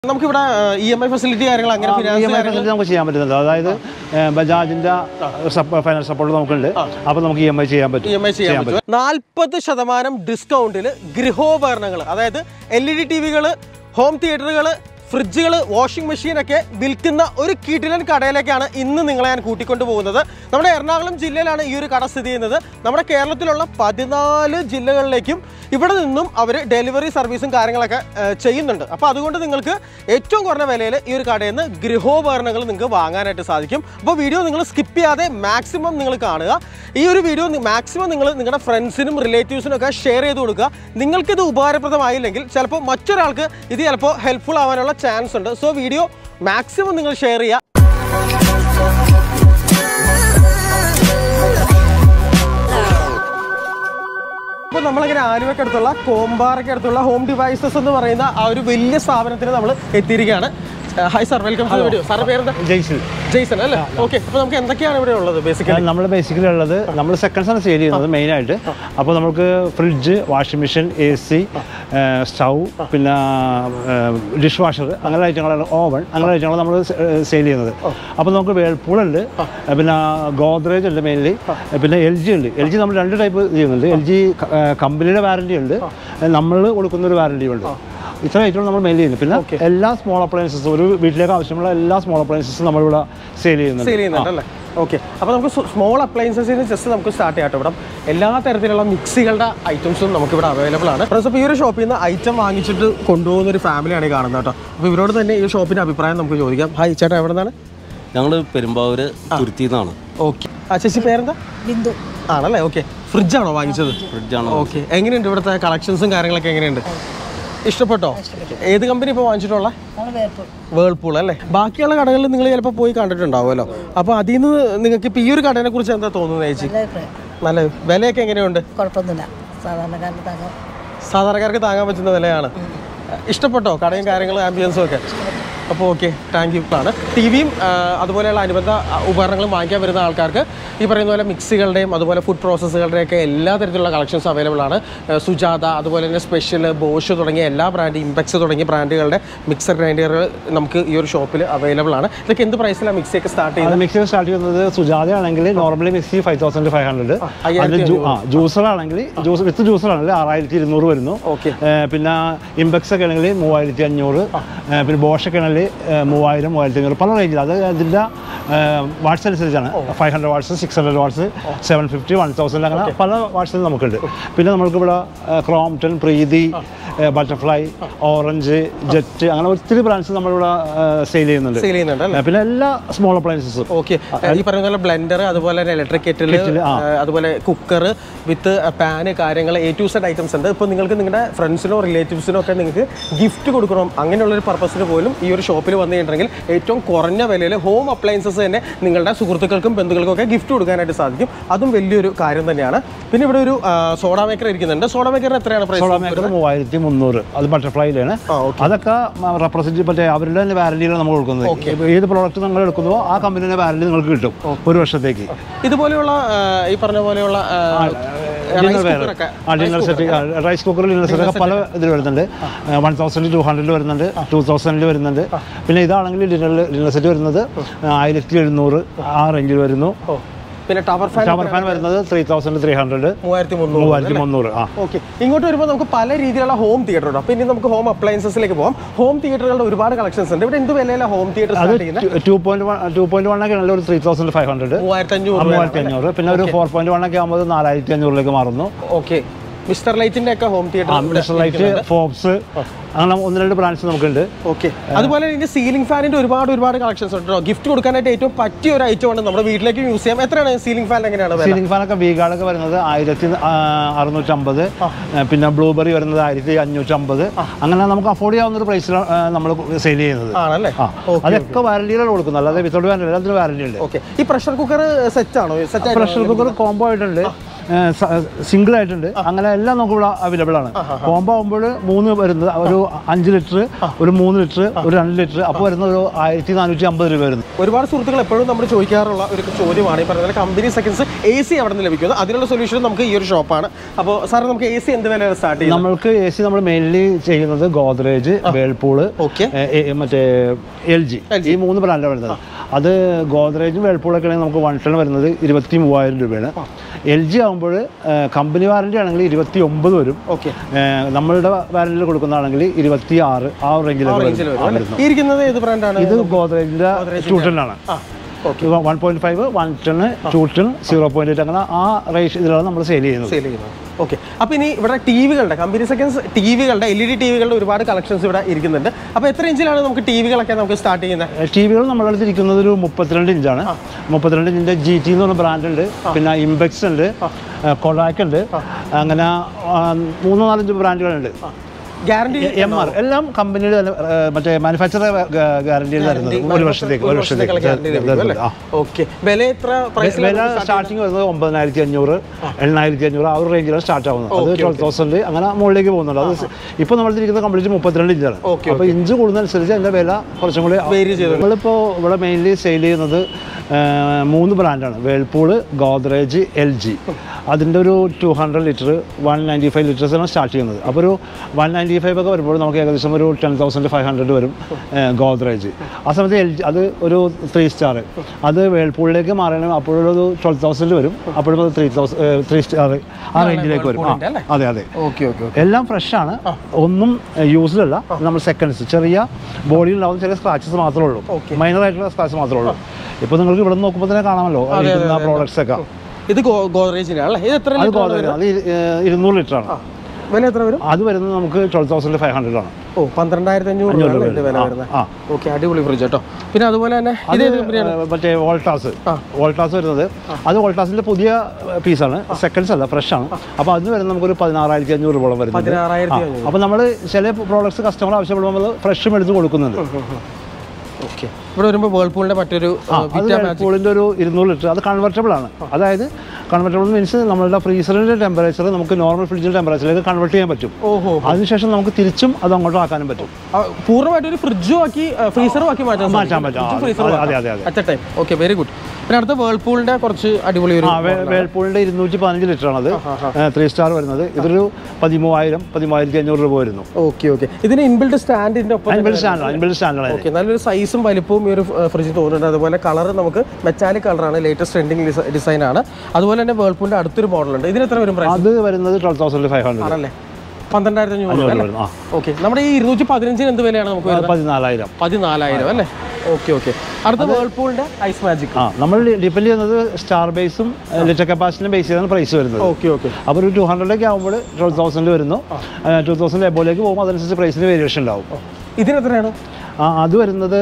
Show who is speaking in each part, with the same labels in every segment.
Speaker 1: നമുക്കിവിടെ E M I facility കാര്യങ്ങൾ അങ്ങനെ
Speaker 2: E
Speaker 1: finance
Speaker 2: M I facility നമുക്ക് ചെയ്യാൻ പറ്റുന്നുണ്ട് അതായത് ഏഹ്, ബജാജിന്റെ ഫൈനാൻസ് സപ്പോർട്ട് നമുക്കുണ്ട് അപ്പോൾ നമുക്ക് ഇ എം ഐ ചെയ്യാൻ പറ്റും
Speaker 1: ഇ എം ഐ ചെയ്യാൻ പറ്റും നാൽപ്പത് ശതമാനം ഡിസ്കൗണ്ടിൽ ഗൃഹോപകരണങ്ങൾ അതായത് എൽ ഇ ഡി ടി വികൾ ഹോം തിയേറ്ററുകൾ ഫ്രിഡ്ജുകൾ വാഷിംഗ് മെഷീനൊക്കെ വിൽക്കുന്ന ഒരു കിടിലൻ കടയിലേക്കാണ് ഇന്ന് നിങ്ങളെ ഞാൻ കൂട്ടിക്കൊണ്ടു പോകുന്നത് നമ്മുടെ എറണാകുളം ജില്ലയിലാണ് ഈ ഒരു കട സ്ഥിതി ചെയ്യുന്നത് നമ്മുടെ കേരളത്തിലുള്ള പതിനാല് ജില്ലകളിലേക്കും ഇവിടെ നിന്നും അവർ ഡെലിവറി സർവീസും കാര്യങ്ങളൊക്കെ ഏഹ്, ചെയ്യുന്നുണ്ട് അപ്പോൾ അതുകൊണ്ട് നിങ്ങൾക്ക് ഏറ്റവും കുറഞ്ഞ വിലയിൽ ഈ ഒരു കടയിൽ നിന്ന് ഗൃഹോപകരണങ്ങൾ നിങ്ങൾക്ക് വാങ്ങാനായിട്ട് സാധിക്കും അപ്പോൾ വീഡിയോ നിങ്ങൾ സ്കിപ്പ് ചെയ്യാതെ മാക്സിമം നിങ്ങൾ കാണുക ഈ ഒരു വീഡിയോ മാക്സിമം നിങ്ങൾ നിങ്ങളുടെ ഫ്രണ്ട്സിനും റിലേറ്റീവ്സിനും ഒക്കെ ഷെയർ ചെയ്ത് കൊടുക്കുക നിങ്ങൾക്കിത് ഉപകാരപ്രദമായില്ലെങ്കിൽ ചിലപ്പോൾ മറ്റൊരാൾക്ക് ഇത് ചിലപ്പോൾ ഹെൽപ്ഫുൾ ആവാനുള്ള ചാൻസ് ഉണ്ട് സോ വീഡിയോ മാക്സിമം നിങ്ങൾ ഷെയർ ചെയ്യുക അപ്പോൾ നമ്മളിങ്ങനെ ആലുവയ്ക്ക് അടുത്തുള്ള കോമ്പാറയ്ക്ക് അടുത്തുള്ള ഹോം ഡിവൈസസ് എന്ന് പറയുന്ന ആ ഒരു വലിയ സ്ഥാപനത്തിന് നമ്മൾ എത്തിയിരിക്കുകയാണ് hi sir welcome to video സാറിന്റെ പേരെന്താ
Speaker 2: ജയ്സിൽ
Speaker 1: ജെയ്സൺ അല്ലേ ഓക്കെ അപ്പോൾ നമുക്ക് എന്തൊക്കെയാണ് ഇവിടെ ഉള്ളത് ബേസിക്കലി
Speaker 2: നമ്മൾ ബേസിക്കലി ഉള്ളത് നമ്മൾ സെക്കൻഡ്സ് ആണ് സെയിൽ ചെയ്യുന്നത് മെയിനായിട്ട് അപ്പോൾ നമുക്ക് fridge washing machine A C stove പിന്നെ ഡിഷ് വാഷർ അങ്ങനെ ഐറ്റങ്ങളാണ് ഓവൻ അങ്ങനെ ഐറ്റങ്ങൾ നമ്മൾ സെയിൽ ചെയ്യുന്നത് അപ്പോൾ നമുക്ക് വേൾപൂൾ ഉണ്ട് പിന്നെ ഗോദ്രേജ് ഉണ്ട് മെയിൻലി പിന്നെ എൽ ജി ഉണ്ട് എൽ ജി നമ്മൾ രണ്ട് ടൈപ്പ് ചെയ്യുന്നുണ്ട് എൽ ജി കമ്പനിയുടെ വാറണ്ടി ഉണ്ട് നമ്മൾ കൊടുക്കുന്ന ഒരു വാറണ്ടിയും ഉണ്ട് ഇത്ര ഐറ്റം നമ്മൾ മെയിൽ ചെയ്യുന്നു പിന്നെ എല്ലാ സ്മോൾ അപ്ലയൻസസും ഒരു വീട്ടിലേക്ക് ആവശ്യമുള്ള എല്ലാ സ്മോൾ അപ്ലയൻസസും നമ്മളിവിടെ സെയിൽ ചെയ്യുന്നുണ്ട്
Speaker 1: സെയിൽ ചെയ്യുന്നുണ്ട് അല്ലേ ഓക്കെ അപ്പോൾ നമുക്ക് സ്മോൾ അപ്ലയൻസസിന് ജസ്റ്റ് നമുക്ക് സ്റ്റാർട്ട് ചെയ്യാം ഇവിടെ എല്ലാ തരത്തിലുള്ള മിക്സികളുടെ ഐറ്റംസും നമുക്ക് ഇവിടെ അവൈലബിൾ ആണ് ഫ്രണ്ട്സ് അപ്പോൾ ഈ ഒരു ഷോപ്പിൽ നിന്ന് ഐറ്റം വാങ്ങിച്ചിട്ട് കൊണ്ടുപോകുന്ന ഒരു ഫാമിലിയാണ് ഈ കാണുന്നത് കേട്ടോ അപ്പോൾ ഇവരോട് തന്നെ ഈ ഷോപ്പിന്റെ അഭിപ്രായം നമുക്ക് ചോദിക്കാം ഹായ് ചേട്ടാ എവിടെ നിന്നാണ്
Speaker 3: ഞങ്ങൾ പെരുമ്പാവൂര് തുരുത്തി നിന്നാണ്
Speaker 1: ഓക്കെ ആ ചേച്ചി പേരെന്താ
Speaker 4: ബിന്ദു
Speaker 1: ആണല്ലേ ഓക്കെ ഫ്രിഡ്ജാണോ വാങ്ങിച്ചത്
Speaker 3: ഫ്രിഡ്ജാണ്
Speaker 1: ഓക്കെ എങ്ങനെയുണ്ട് ഇവിടുത്തെ കളക്ഷൻസും കാര്യങ്ങളൊക്കെ എങ്ങനെയുണ്ട് ഇഷ്ടപ്പെട്ടോ ഏത് കമ്പനി ഇപ്പോൾ വാങ്ങിച്ചിട്ടുള്ള
Speaker 4: നമ്മൾ വേർപൂൾ
Speaker 1: വേൾപൂൾ അല്ലേ ബാക്കിയുള്ള കടകളിൽ നിങ്ങൾ ചിലപ്പോൾ പോയി കണ്ടിട്ടുണ്ടാവുമല്ലോ അപ്പോൾ അതിൽ നിന്ന് നിങ്ങൾക്ക് ഇപ്പോൾ ഈ ഒരു കടനെ കുറിച്ച് എന്താ തോന്നുന്നത് ചേച്ചി
Speaker 4: നല്ല അഭിപ്രായം
Speaker 1: നല്ല വിലയൊക്കെ എങ്ങനെയുണ്ട്
Speaker 4: കുഴപ്പമൊന്നുമില്ല സാധാരണക്കാരന് താങ്ങാം
Speaker 1: സാധാരണക്കാർക്ക് താങ്ങാൻ പറ്റുന്ന വിലയാണ് ഇഷ്ടപ്പെട്ടോ കടയും കാര്യങ്ങളും ആംബിയൻസും ഒക്കെ അപ്പോൾ ഓക്കെ താങ്ക് യു ആണ് ടി വിയും അതുപോലെയുള്ള അനുബന്ധ ആ, ഉപകരണങ്ങളും വാങ്ങിക്കാൻ വരുന്ന ആൾക്കാർക്ക് ഈ പറയുന്ന പോലെ മിക്സികളുടെയും അതുപോലെ ഫുഡ് പ്രോസസ്സുകളുടെയും ഒക്കെ എല്ലാ തരത്തിലുള്ള കളക്ഷൻസ് അവൈലബിൾ ആണ് ആ, സുജാത അതുപോലെ തന്നെ സ്പെഷ്യൽ ബോഷ് തുടങ്ങിയ എല്ലാ ബ്രാൻഡ് ഇമ്പെക്സ് തുടങ്ങിയ ബ്രാൻഡുകളുടെ മിക്സർ ഗ്രൈൻഡറുകൾ നമുക്ക് ഈ ഒരു ഷോപ്പിൽ അവൈലബിൾ ആണ് ഇതൊക്കെ എന്ത് പ്രൈസിലാണ് മിക്സിയൊക്കെ സ്റ്റാർട്ട് ചെയ്യുന്നത്
Speaker 2: അത് മിക്സി സ്റ്റാർട്ട് ചെയ്യുന്നത് സുജാത ആണെങ്കിൽ normally mixie five thousand five hundred
Speaker 1: അയ്യായിരത്തി
Speaker 2: ആ ജ്യൂസർ ആണെങ്കിൽ ജ്യൂസ് വിത്ത് ജ്യൂസർ ആണെങ്കിൽ ആറായിരത്തി ഇരുന്നൂറ് വരുന്നു
Speaker 1: ഓക്കെ
Speaker 2: ഏ, പിന്നെ ഇമ്പെക്സ് ഒക്കെ ആണെങ്കിൽ മൂവായിരത്തി അഞ്ഞൂറ് ഏ, പിന്നെ ബോഷ് ഒക്കെ ആണെങ്കിൽ ഏ, മൂവായിരം മൂവായിരത്തി അഞ്ഞൂറ് പല റേഞ്ചിൽ അത് അതിൻ്റെ വാട്ട്സ് അനുസരിച്ചാണ് five hundred watts six hundred watts seven fifty one thousand അങ്ങനെ പല വാട്ട്സിൽ നമുക്കുണ്ട് പിന്നെ നമുക്ക് ഇവിടെ Crompton Preethi Butterfly Orange Jet അങ്ങനെ ഒത്തിരി ബ്രാൻഡ്സ് നമ്മളിവിടെ സെയിൽ ചെയ്യുന്നുണ്ട്
Speaker 1: സെയിൽ ചെയ്യുന്നുണ്ട് അല്ലേ
Speaker 2: ഏ, പിന്നെ എല്ലാ സ്മോൾ അപ്ലയൻസസും
Speaker 1: ഓക്കെ ഈ പറയുന്ന പോലെ ബ്ലെൻഡർ അതുപോലെ തന്നെ ഇലക്ട്രിക് കെറ്റിൽ അതുപോലെ കുക്കർ വിത്ത് പാന് കാര്യങ്ങൾ എ ടു സെഡ് ഐറ്റംസ് ഉണ്ട് ഇപ്പോൾ നിങ്ങൾക്ക് നിങ്ങളുടെ ഫ്രണ്ട്സിനോ റിലേറ്റീവ്സിനോ ഒക്കെ നിങ്ങൾക്ക് ഗിഫ്റ്റ് കൊടുക്കണം അങ്ങനെയുള്ളൊരു പർപ്പസിന് പോലും ഈ ഒരു ഷോപ്പിൽ വന്നു കഴിഞ്ഞിട്ടുണ്ടെങ്കിൽ ഏറ്റവും കുറഞ്ഞ വിലയിൽ ഹോം അപ്ലയൻസസ് തന്നെ നിങ്ങളുടെ സുഹൃത്തുക്കൾക്കും ബന്ധുക്കൾക്കും ഒക്കെ ഗിഫ്റ്റ് കൊടുക്കാനായിട്ട് സാധിക്കും അതും വലിയൊരു കാര്യം തന്നെയാണ് പിന്നെ ഇവിടെ ഒരു സോഡ മേക്കർ ഇരിക്കുന്നുണ്ട് സോഡ മേക്കറിന് എത്രയാണ് പ്രൈസ്
Speaker 2: സോളാർ മേക്കർ മൂവായിരത്തി മുന്നൂറ് അത് ബട്ടർഫ്ലൈയിലാണ്
Speaker 1: ആ,
Speaker 2: അതൊക്കെ റെപ്രസെന്റ് മറ്റേ അവരുടെ തന്നെ വാറണ്ടിയിലാണ് നമ്മൾ കൊടുക്കുന്നത് ഇപ്പൊ ഏത് പ്രോഡക്റ്റ് നിങ്ങൾ എടുക്കുന്നുവോ ആ കമ്പനിയുടെ വാറണ്ടി നിങ്ങൾക്ക് കിട്ടും ഒരു വർഷത്തേക്ക്
Speaker 1: ഇതുപോലെയുള്ള ആ, ഈ പറഞ്ഞ പോലെയുള്ള
Speaker 2: ഡിന്നർ
Speaker 1: റൈസ്
Speaker 2: വെയർ
Speaker 1: കുക്കറൊക്കെ
Speaker 2: ആ dinner set rice cooker dinner set ഒക്കെ പല ഇതിൽ വരുന്നുണ്ട് വൺ തൗസൻഡ് ടു ഹൺഡ്രഡിൽ വരുന്നുണ്ട് ടു തൗസൻഡിൽ വരുന്നുണ്ട് പിന്നെ ഇതാണെങ്കിൽ ഡിന്നർ ഡിന്നർ സെറ്റ് വരുന്നത് ആയിരത്തി എഴുന്നൂറ് ആ റേഞ്ചിൽ വരുന്നു
Speaker 1: പിന്നെ ടവർ ഫാൻ
Speaker 2: ഷവർ ഫാൻ വരുന്നത് ത്രീ തൗസൻഡ് ത്രീ ഹൺഡ്രഡ്
Speaker 1: മൂവായിരത്തി മുന്നൂറ്
Speaker 2: മൂവായിരത്തി മുന്നൂറ് ആ
Speaker 1: ഓക്കെ ഇങ്ങോട്ട് വരുമ്പോൾ നമുക്ക് പല രീതിയിലുള്ള ഹോം തിയേറ്റർ ഉണ്ട് അപ്പോൾ ഇനി നമുക്ക് ഹോം അപ്ലയൻസസിലേക്ക് പോകാം ഹോം തിയേറ്ററുകളുടെ ഒരുപാട് കളക്ഷൻസ് ഉണ്ട് ഇവിടെ എന്ത് വിലയിലാണ് ഹോം തിയേറ്റർ
Speaker 2: അത്
Speaker 1: സ്റ്റാർട്ട് ചെയ്യുന്നത്
Speaker 2: two point one two point one ഒക്കെ ആണെങ്കിൽ ഒരു ത്രീ തൗസൻഡ് ഫൈവ് ഹൺഡ്രഡ്
Speaker 1: മൂവായിരത്തി അഞ്ഞൂറ്
Speaker 2: മൂവായിരത്തി അഞ്ഞൂറ് പിന്നെ ഒരു ഫോർ പോയിന്റ് വൺ ഒക്കെ ആകുമ്പോൾ നാലായിരത്തി അഞ്ഞൂറിലേക്ക് മാറുന്നു
Speaker 1: ഓക്കെ മിസ്റ്റർ ലൈറ്റിന്റെ ഒക്കെ ഹോം തിയേറ്റർ
Speaker 2: ലൈറ്റ് ഫോബ്സ് അങ്ങനെ ഒന്ന് രണ്ട് ബ്രാൻഡ്സ് നമുക്കുണ്ട്
Speaker 1: ഓക്കെ അതുപോലെ ഇതിന്റെ സീലിംഗ് ഫാനിന്റെ ഒരുപാട് ഒരുപാട് കളക്ഷൻസ് ഉണ്ട് ഗിഫ്റ്റ് കൊടുക്കാനായിട്ട് ഏറ്റവും പറ്റിയ ഒരു ഐറ്റം ആണ് നമ്മുടെ വീട്ടിലേക്ക് യൂസ് ചെയ്യാം എത്രയാണ് സീലിംഗ് ഫാൻ എങ്ങനെയാണ് വില
Speaker 2: സീലിംഗ് ഫാനൊക്കെ വീഗാളൊക്കെ വരുന്നത് ആയിരത്തി അറുന്നൂറ്റമ്പത് പിന്നെ ബ്ലൂബെറി വരുന്നത് ആയിരത്തി അഞ്ഞൂറ്റമ്പത് അങ്ങനെ നമുക്ക് അഫോർഡ് ചെയ്യാവുന്ന ഒരു പ്രൈസിലാണ് നമ്മൾ സെയിൽ ചെയ്യുന്നത്
Speaker 1: ആണല്ലേ
Speaker 2: ആ അതൊക്കെ വാറണ്ടിയിലാണ് കൊടുക്കുന്നത് അല്ലാതെ വിത്തൗട്ട് വാറണ്ടി എല്ലാത്തിനും വാറണ്ടി ഉണ്ട്
Speaker 1: ഓക്കെ ഈ പ്രഷർ കുക്കർ സെറ്റ് ആണോ സെറ്റ്
Speaker 2: പ്രഷർ കുക്കർ കോംബോ ആയിട്ടുണ്ട് സിംഗിൾ ആയിട്ടുണ്ട് അങ്ങനെ എല്ലാം നമുക്ക് ഇവിടെ അവൈലബിൾ ആണ് കോംബോ ആകുമ്പോൾ മൂന്ന് വരുന്നത് ഒരു അഞ്ച് ലിറ്റർ ഒരു മൂന്ന് ലിറ്റർ ഒരു രണ്ട് ലിറ്റർ അപ്പോൾ വരുന്ന ഒരു ആയിരത്തി നാനൂറ്റി അമ്പത് രൂപ വരുന്നു
Speaker 1: ഒരുപാട് സുഹൃത്തുക്കൾ എപ്പോഴും നമ്മൾ ചോദിക്കാറുള്ള ഒരു ചോദ്യമാണ് ഈ പറഞ്ഞ കമ്പനി സെക്കൻഡ്സ് എ സി അവിടെ നിന്ന് ലഭിക്കുന്നത് അതിനുള്ള സൊല്യൂഷൻ നമുക്ക് ഈ ഒരു ഷോപ്പാണ് അപ്പോൾ സാർ നമുക്ക് എ സി എന്ത് വില സ്റ്റാർട്ട് ചെയ്യുന്നത്
Speaker 2: നമ്മൾക്ക് എ സി നമ്മൾ മെയിൻലി ചെയ്യുന്നത് ഗോദ്രേജ് വേൾപൂള്
Speaker 1: ഓക്കെ
Speaker 2: മറ്റേ എൽ ജി ഈ മൂന്ന് ബ്രാൻഡാണ് വരുന്നത് അത് ഗോദ്രേജും വേൾപൂളൊക്കെ ആണെങ്കിൽ നമുക്ക് വൺ ടൺ വരുന്നത് ഇരുപത്തി മൂവായിരം രൂപയാണ് എൽ ജി ആകുമ്പോൾ കമ്പനി വാറണ്ടി ആണെങ്കിൽ ഇരുപത്തി ഒമ്പത് വരും
Speaker 1: ഓക്കെ
Speaker 2: ഏഹ് നമ്മളുടെ വാറണ്ടിയിൽ കൊടുക്കുന്നതാണെങ്കിൽ ഇരുപത്തി ആറ് ആ റേഞ്ചിലൊക്കെ
Speaker 1: റേഞ്ചിൽ
Speaker 2: വരും.
Speaker 1: വരും
Speaker 2: ആ,
Speaker 1: അല്ലേ?
Speaker 2: വരുന്നു.
Speaker 1: ഈ ഇരിക്കുന്നത് ഏത് ബ്രാൻഡാണ്
Speaker 2: ഇത് ഗോദ്രേജിന്റെ ടൂ ടണ്ണാണ്
Speaker 1: ആ okay
Speaker 2: one point five one ton two ton zero point eight അങ്ങനെ ആ റേറ്റ് ഇതിലാണ് നമ്മൾ സെയിൽ ചെയ്യുന്നത്
Speaker 1: സെയിൽ ചെയ്യുന്നത് ഓക്കെ അപ്പോൾ ഇനി ഇവിടെ ടി വികളുടെ കമ്പനി സെക്കൻഡ്സ് ടി വികളുടെ എൽ ഇ ഡി ടി വികളുടെ ഒരുപാട് കളക്ഷൻസ് ഇവിടെ ഇരിക്കുന്നുണ്ട് അപ്പോൾ എത്ര ഇഞ്ചിലാണ് നമുക്ക് ടി വികളൊക്കെ നമുക്ക് സ്റ്റാർട്ട് ചെയ്യുന്നത്
Speaker 2: ടി വികൾ നമ്മുടെ അടുത്ത് ഇരിക്കുന്നത് ഒരു മുപ്പത്തിരണ്ട് ഇഞ്ചാണ് മുപ്പത്തിരണ്ട് ഇഞ്ചിന്റെ ജി ടി എന്ന് പറഞ്ഞ ബ്രാൻഡ് ഉണ്ട് പിന്നെ ഇംബെക്സ് ഉണ്ട് കൊഡാക്ക് ഉണ്ട് അങ്ങനെ ആ, മൂന്നോ നാലഞ്ച് ബ്രാൻഡുകളുണ്ട്
Speaker 1: ഗ്യാരണ്ടി
Speaker 2: എം ആർ എല്ലാം കമ്പനിയുടെ തന്നെ, ആ, മറ്റേ മാനുഫാക്ചർ ഗ്യാരണ്ടിയിൽ തരുന്നത് ഒരു വർഷത്തേക്ക് ഒരു വർഷത്തേക്ക് ആ
Speaker 1: ഓക്കെ വില എത്ര പ്രൈസ്
Speaker 2: വില സ്റ്റാർട്ടിങ് വരുന്നത് ഒമ്പതിനായിരത്തി അഞ്ഞൂറ് എണ്ണായിരത്തി അഞ്ഞൂറ് ആ ഒരു റേഞ്ചിലാണ് സ്റ്റാർട്ട് ആവുന്നത് അത് ട്വൽവ് തൗസൻഡ് അങ്ങനെ മുകളിലേക്ക് പോകുന്നുണ്ട് അത് ഇപ്പോൾ നമ്മൾ ഇരിക്കുന്ന കംപ്ലീറ്റ് മുപ്പത്തിരണ്ട് ഇഞ്ചാണ്
Speaker 1: Okay,
Speaker 2: അപ്പോൾ ഇഞ്ച് കൂടുന്നതനുസരിച്ച് അതിൻ്റെ വില കുറച്ചും കൂടി
Speaker 1: Vary ചെയ്തു.
Speaker 2: നമ്മളിപ്പോൾ ഇവിടെ മെയിൻലി സെയിൽ ചെയ്യുന്നത് ആ, മൂന്ന് ബ്രാൻഡാണ് വേൾപൂള് ഗോദ്രേജ് എൽ ജി അതിൻ്റെ ഒരു two hundred litre one ninety five ലിറ്റേഴ്സാണ് സ്റ്റാർട്ട് ചെയ്യുന്നത് അപ്പോൾ ഒരു വൺ നയൻറ്റി ഫൈവ് ഒക്കെ വരുമ്പോൾ നമുക്ക് ഏകദേശം ഒരു ടെൻ തൗസൻഡ് ഫൈവ് ഹൺഡ്രഡ് വരും ഗോദ്രേജ് ആ സമയത്ത് എൽ ജി അത് ഒരു ത്രീ സ്റ്റാർ അത് വേൾപൂളിലേക്ക് മാറണം അപ്പോഴൊരു ട്വൽവ് തൗസൻഡ് വരും അപ്പോഴും ത്രീ തൗസൻഡ് ത്രീ സ്റ്റാർ ആ റേഞ്ചിലേക്ക് വരും ആ,
Speaker 1: വേൾപൂളിൻ്റെ അല്ലേ?
Speaker 2: അതെ അതെ
Speaker 1: ഓക്കെ ഓക്കെ
Speaker 2: എല്ലാം ഫ്രഷ് ആണ് ഒന്നും യൂസ്ഡ് അല്ല നമ്മൾ സെക്കൻഡ്സ് ചെറിയ ബോഡിയിൽ ഉണ്ടാവുന്ന ചെറിയ സ്ക്രാച്ചസ് മാത്രമേ ഉള്ളൂ
Speaker 1: Okay.
Speaker 2: മൈനർ ആയിട്ടുള്ള സ്ക്രാച്ച് മാത്രമേ ഉള്ളൂ ഇപ്പോൾ നിങ്ങൾക്ക് ഇവിടെ നോക്കുമ്പോൾ തന്നെ കാണാമല്ലോ ഇരിക്കുന്ന പ്രോഡക്ട്സ് ഒക്കെ
Speaker 1: ഇത് ഗോദ്രേജിന്റെ അല്ലേ ഇത് എത്ര
Speaker 2: അത്
Speaker 1: ലിറ്റർ
Speaker 2: ഗോദറേജ് അത് ഇരു- ഏഹ് ഇരുന്നൂറ് ലിറ്റർ ആണ്
Speaker 1: വില എത്ര വരും
Speaker 2: അത് വരുന്നത് നമുക്ക് ട്വൽവ് തൗസൻഡ് ഫൈവ് ഹൺഡ്രഡ് ആണ്
Speaker 1: ഓ പന്ത്രണ്ടായിരത്തി അഞ്ഞൂറ്
Speaker 2: അഞ്ഞൂറ്
Speaker 1: രൂപ
Speaker 2: രൂപ
Speaker 1: ഇതിന്റെ വില
Speaker 2: ആ,
Speaker 1: വരുന്നത്
Speaker 2: ആ.
Speaker 1: ഓക്കെ അടിപൊളി ഫ്രിഡ്ജ് കേട്ടോ പിന്നെ അതുപോലെ തന്നെ ഇത് ഏത് കമ്പനിയാണ്
Speaker 2: ഏഹ് മറ്റേ വോൾട്ടാസ്
Speaker 1: ആ.
Speaker 2: വോൾട്ടാസ് വരുന്നത് അത് വോൾട്ടാസിന്റെ പുതിയ പീസാണ് സെക്കൻഡ്സ് അല്ല ഫ്രഷ് ആണ് അപ്പോൾ അതിന് വരുന്നത് നമുക്കൊരു പതിനാറായിരത്തി അഞ്ഞൂറ് രൂപ വരുന്നത്
Speaker 1: പതിനാറായിരത്തി അഞ്ഞൂറ്
Speaker 2: അപ്പോൾ നമ്മൾ ചില പ്രോഡക്ട്സ് കസ്റ്റമർ ആവശ്യപ്പെടുമ്പോൾ ഫ്രഷും എടുത്ത് കൊടുക്കുന്നുണ്ട്
Speaker 1: ഓക്കെ ഇവിടെ വരുമ്പോൾ വേൾപൂളിന്റെ മറ്റൊരു
Speaker 2: ആ, അത് വേൾപൂളിന്റെ ഒരു ഇരുന്നൂറ് ലിറ്റർ അത് കൺവെർട്ടബിൾ ആണ് അതായത് കൺവെർട്ടബിൾ മീൻസ് നമ്മളുടെ ഫ്രീസറിന്റെ ടെമ്പറേച്ചർ നമുക്ക് നോർമൽ ഫ്രിഡ്ജിന്റെ ടെമ്പറേച്ചറിലേക്ക് കൺവെർട്ട് ചെയ്യാൻ പറ്റും
Speaker 1: ഓഹോ
Speaker 2: അതിനുശേഷം നമുക്ക് തിരിച്ചും അത് അങ്ങോട്ട് ആക്കാനും പറ്റും
Speaker 1: പൂർണ്ണമായിട്ട് ഒരു ഫ്രിഡ്ജും ആക്കി ഫ്രീസറും ആക്കി മാറ്റാൻ
Speaker 2: മാറ്റാൻ പറ്റും. ആ, അതെ, അതെ, അതെ, അതെ.
Speaker 1: At time okay very good പിന്നെ അടുത്ത വേൾപൂളിന്റെ കുറച്ച് അടിപൊളി ഒരു
Speaker 2: ആ വേ- വേൾപൂളിന്റെ ഇരുന്നൂറ്റി പതിനഞ്ച് ലിറ്റർ ആണ് അത് ത്രീ സ്റ്റാർ വരുന്നത് ഇതൊരു പതിമൂവായിരം പതിമൂവായിരത്തി അഞ്ഞൂറ് രൂപ വരുന്നു
Speaker 1: ഓക്കെ ഓക്കെ ഇതിന് ഇൻബിൽഡ് സ്റ്റാൻഡിന്റെ ഒപ്പം
Speaker 2: അൻപത് സ്റ്റാൻഡാണ് അൻപത് സ്റ്റാൻഡാണ്
Speaker 1: ഓക്കെ നല്ലൊരു സൈസും വലിപ്പവും ഈ ഒരു ഫ്രിഡ്ജിൽ തോന്നുന്നുണ്ട് അതുപോലെ കളർ നമുക്ക് മെറ്റാലിക് കളറാണ് ലേറ്റസ്റ്റ് ട്രെൻഡിങ് ഡിസൈൻ ആണ് അതുപോലെ തന്നെ വേൾപൂളിന്റെ അടുത്തൊരു മോഡൽ ഉണ്ട് ഇതിന് എത്ര വരും പ്രൈസ്
Speaker 2: അത് വരുന്നത് ട്വൽവ് തൗസൻഡ് ഫൈവ് ഹൺഡ്രഡ്
Speaker 1: ആണല്ലേ പന്ത്രണ്ടായിരത്തി അഞ്ഞൂറ്
Speaker 2: അഞ്ഞൂറ്
Speaker 1: അല്ലേ
Speaker 2: വരുന്നു ആ
Speaker 1: ഓക്കെ നമ്മുടെ ഈ ഇരുന്നൂറ്റി പതിനഞ്ചിന് എന്ത് വിലയാണ് നമുക്ക്
Speaker 2: അത്
Speaker 1: വരുന്നത്
Speaker 2: പതിനാലായിരം
Speaker 1: പതിനാലായിരം അല്ലേ ഓക്കെ ഓക്കെ അടുത്ത വേൾപൂളിന്റെ ഐസ് മാജിക്
Speaker 2: ആ നമ്മൾ ഡിപ്പെൻഡ് ചെയ്യുന്നത് സ്റ്റാർ ബേസും ലിറ്റർ കപ്പാസിറ്റിയും ബേസ് ചെയ്താണ് പ്രൈസ് വരുന്നത്
Speaker 1: ഓക്കെ ഓക്കെ
Speaker 2: അപ്പോൾ ഒരു ടു ഹൺഡ്രഡിലേക്ക് ആകുമ്പോൾ ട്വൽവ് തൗസൻഡ് വരുന്നു ടു തൗസൻഡ് എബോലേക്ക് പോകുമ്പോൾ അതനുസരിച്ച് പ്രൈസിന് വേരിയേഷൻ ഉണ്ടാവും
Speaker 1: ഇതിന് എത്രയാണ്
Speaker 2: ആ അത് വരുന്നത്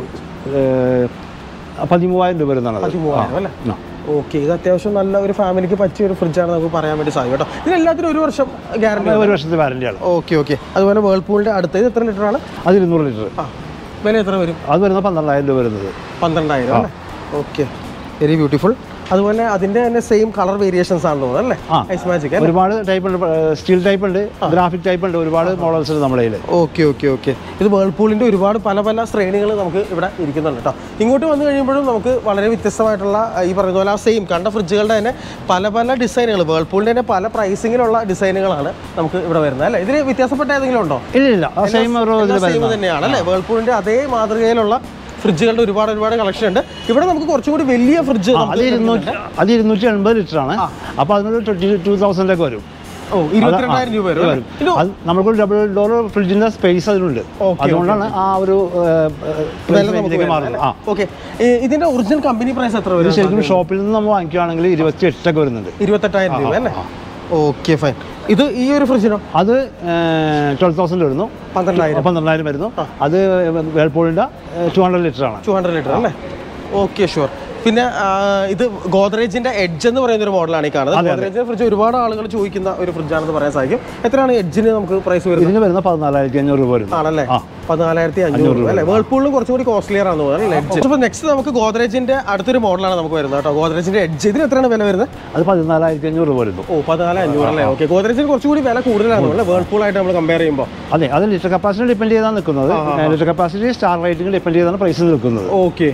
Speaker 2: ഏഹ്, പതിമൂവായിരം രൂപ വരുന്നതാണ് അത്.
Speaker 1: പതിമൂവായിരം അല്ലേ
Speaker 2: ആ.
Speaker 1: ഓക്കെ ഇത് അത്യാവശ്യം നല്ല ഒരു ഫാമിലിക്ക് പറ്റിയ ഒരു ഫ്രിഡ്ജാണ് നമുക്ക് പറയാൻ വേണ്ടി സാധിക്കും കേട്ടോ ഇതിനെല്ലാത്തിനും ഒരു വർഷം ഗ്യാരണ്ടി
Speaker 2: ഒരു വർഷത്തെ വാറണ്ടിയാണ്
Speaker 1: ഓക്കെ ഓക്കെ അതുപോലെ വേൾപൂളിന്റെ അടുത്ത ഇത് എത്ര ലിറ്റർ ആണ്
Speaker 2: അത് ഇരുന്നൂറ് ലിറ്റർ
Speaker 1: ആ വില എത്ര വരും
Speaker 2: അത് വരുന്നത് പന്ത്രണ്ടായിരം രൂപ വരുന്നത്
Speaker 1: പന്ത്രണ്ടായിരം അല്ലേ ഓക്കെ വെരി ബ്യൂട്ടിഫുൾ അതുപോലെ അതിന്റെ തന്നെ സെയിം കളർ വേരിയേഷൻസ് ആണെന്ന് തോന്നുന്നു അല്ലേ
Speaker 2: ആ.
Speaker 1: ഐസ് മാജിക് അല്ലേ
Speaker 2: ഒരുപാട് ടൈപ്പ് ഉണ്ട് സ്റ്റീൽ ടൈപ്പ് ഉണ്ട് ഗ്രാഫിക് ടൈപ്പ് ഉണ്ട് ഒരുപാട് മോഡൽസ് ഉണ്ട് നമ്മുടെ കയ്യിൽ
Speaker 1: ഓക്കെ ഓക്കെ ഓക്കെ ഇത് വേൾപൂളിന്റെ ഒരുപാട് പല പല ശ്രേണികൾ നമുക്ക് ഇവിടെ ഇരിക്കുന്നുണ്ട് കേട്ടോ ഇങ്ങോട്ട് വന്നു കഴിയുമ്പോഴും നമുക്ക് വളരെ വ്യത്യസ്തമായിട്ടുള്ള ആ, ഈ പറയുന്ന പോലെ ആ സെയിം കണ്ട ഫ്രിഡ്ജുകളുടെ തന്നെ പല പല ഡിസൈനുകൾ വേൾപൂളിന്റെ തന്നെ പല പ്രൈസിങ്ങിലുള്ള ഡിസൈനുകളാണ് നമുക്ക് ഇവിടെ വരുന്നത് അല്ലേ ഇതിന് വ്യത്യാസപ്പെട്ട ഏതെങ്കിലും ഉണ്ടോ
Speaker 2: ഇല്ല ഇല്ല ആ സെയിം ഒരു ഇതിൽ
Speaker 1: സെയിം
Speaker 2: വരുന്നത്
Speaker 1: തന്നെയാണ് അല്ലേ വേൾപൂളിന്റെ അതേ മാതൃകയിലുള്ള ഫ്രിഡ്ജുകളുടെ ഒരുപാട് ഒരുപാട് കളക്ഷൻ ഉണ്ട് ഇവിടെ നമുക്ക് കുറച്ചും കൂടി വലിയ ഫ്രിഡ്ജ്
Speaker 2: ആ, അത് ഇരുന്നൂറ്റി അത് ഇരുന്നൂറ്റി എൺപത് ലിറ്റർ ആണ് അപ്പോൾ അതിനൊരു ട്വന്റി ടു തൗസൻഡിലേക്ക് വരും
Speaker 1: ഓ ഇരുപത്തിരണ്ടായിരം രൂപ വരും അല്ലേ? ഇത്
Speaker 2: അത് നമുക്കൊരു ഡബിൾ ഡോർ ഫ്രിഡ്ജിന്റെ സ്പേസ് അതിനുണ്ട്
Speaker 1: ഓക്കെ,
Speaker 2: അതുകൊണ്ടാണ് ആ ഒരു
Speaker 1: വില നമുക്ക്
Speaker 2: ഇതിലേക്ക് മാറുന്നത് ആ
Speaker 1: ഓക്കെ ഇതിന്റെ ഒറിജിനൽ കമ്പനി പ്രൈസ് എത്ര
Speaker 2: ഇത്
Speaker 1: വരും
Speaker 2: ശരിക്കും ഷോപ്പിൽ നിന്ന് നമ്മൾ വാങ്ങിക്കുകയാണെങ്കിൽ ഇരുപത്തി എട്ടൊക്കെ വരുന്നുണ്ട്
Speaker 1: ഇരുപത്തെട്ടായിരം രൂപ അല്ലേ ഓക്കെ ഫൈൻ ഇത് ഈ ഒരു ഫ്രിഡ്ജിനോ
Speaker 2: അത് ട്വൽവ് തൗസൻഡ് വരുന്നു
Speaker 1: പന്ത്രണ്ടായിരം
Speaker 2: പന്ത്രണ്ടായിരം വരുന്നു അത് വേൾപൂളിൻ്റെ ടു ഹൺഡ്രഡ് ലിറ്റർ ആണ്
Speaker 1: ടു ഹൺഡ്രഡ് ലിറ്റർ അല്ലേ ഓക്കെ ഷുവർ പിന്നെ ആ, ഇത് ഗോദ്രേജിന്റെ എഡ്ജ് എന്ന് പറയുന്ന ഒരു മോഡലാണ് ഈ കാണുന്നത് ഗോദ്രേജിന്റെ ഫ്രിഡ്ജ് ഒരുപാട് ആളുകൾ ചോദിക്കുന്ന ഒരു ഫ്രിഡ്ജാണെന്ന് പറയാൻ സാധിക്കും എത്രയാണ് എഡ്ജിന് നമുക്ക് പ്രൈസ് വരുന്നത്
Speaker 2: ഇതിന് വരുന്ന പതിനാലായിരത്തി അഞ്ഞൂറ് രൂപ വരുന്നു
Speaker 1: ആണല്ലേ
Speaker 2: ആ.
Speaker 1: പതിനാലായിരത്തി അഞ്ഞൂറ് രൂപ അല്ലേ വേൾപൂളിലും കുറച്ചുകൂടി കോസ്റ്റ്ലിയർ ആണെന്ന് തോന്നുന്നു എഡ്ജ് അപ്പോൾ നെക്സ്റ്റ് നമുക്ക് ഗോദ്രേജിന്റെ അടുത്തൊരു മോഡലാണ് നമുക്ക് വരുന്നത് കേട്ടോ ഗോദ്രേജിന്റെ എഡ്ജ് ഇതിന് എത്രയാണ് വില വരുന്നത്
Speaker 2: അത് പതിനാലായിരത്തി അഞ്ഞൂറ് രൂപ വരുന്നു
Speaker 1: ഓ പതിനാല് അഞ്ഞൂറ് അല്ലേ ഓക്കെ ഗോദ്രേജിന് കുറച്ചുകൂടി വില കൂടുതലാണ് അല്ലേ വേൾപൂൾ ആയിട്ട് നമ്മൾ കമ്പയർ ചെയ്യുമ്പോൾ
Speaker 2: അതെ അത് ലിറ്റർ കപ്പാസിറ്റി ഡിപ്പെൻഡ് ചെയ്താണ് നിൽക്കുന്നത് litre capacity star rating depend ചെയ്താണ് പ്രൈസ് നിൽക്കുന്നത്
Speaker 1: ഓക്കെ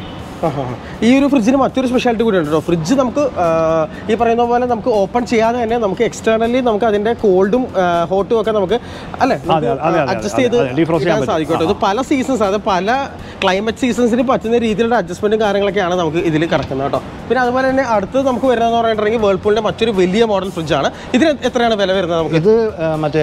Speaker 1: ഈ ഒരു ഫ്രിഡ്ജിന് മറ്റൊരു സ്പെഷ്യാലിറ്റി കൂടി ഉണ്ട് കേട്ടോ ഫ്രിഡ്ജ് നമുക്ക് ആ, ഈ പറയുന്ന പോലെ നമുക്ക് ഓപ്പൺ ചെയ്യാതെ തന്നെ നമുക്ക് എക്സ്റ്റേണലി നമുക്ക് അതിന്റെ കോൾഡും ഹോട്ടും ഒക്കെ നമുക്ക് അല്ലെ
Speaker 2: അതെ, അതെ, അതെ,
Speaker 1: അഡ്ജസ്റ്റ്
Speaker 2: അതെ,
Speaker 1: ചെയ്ത്
Speaker 2: അതെ, defrost ചെയ്യാൻ
Speaker 1: ഇടാൻ സാധിക്കും കേട്ടോ ഇത് പല സീസൺസ് അത് പല ക്ലൈമറ്റ് സീസൺസിന് പറ്റുന്ന രീതിയിലുള്ള അഡ്ജസ്റ്റ്മെന്റും കാര്യങ്ങളൊക്കെയാണ് നമുക്ക് ഇതിൽ കിടക്കുന്നത് കേട്ടോ പിന്നെ അതുപോലെ തന്നെ അടുത്ത് നമുക്ക് വരുന്നതെന്ന് പറഞ്ഞിട്ടുണ്ടെങ്കിൽ വേൾപൂളിന്റെ മറ്റൊരു വലിയ മോഡൽ ഫ്രിഡ്ജാണ് ഇതിന് എത്രയാണ് വില വരുന്നത് നമുക്ക്
Speaker 2: ഇത് ആ, മറ്റേ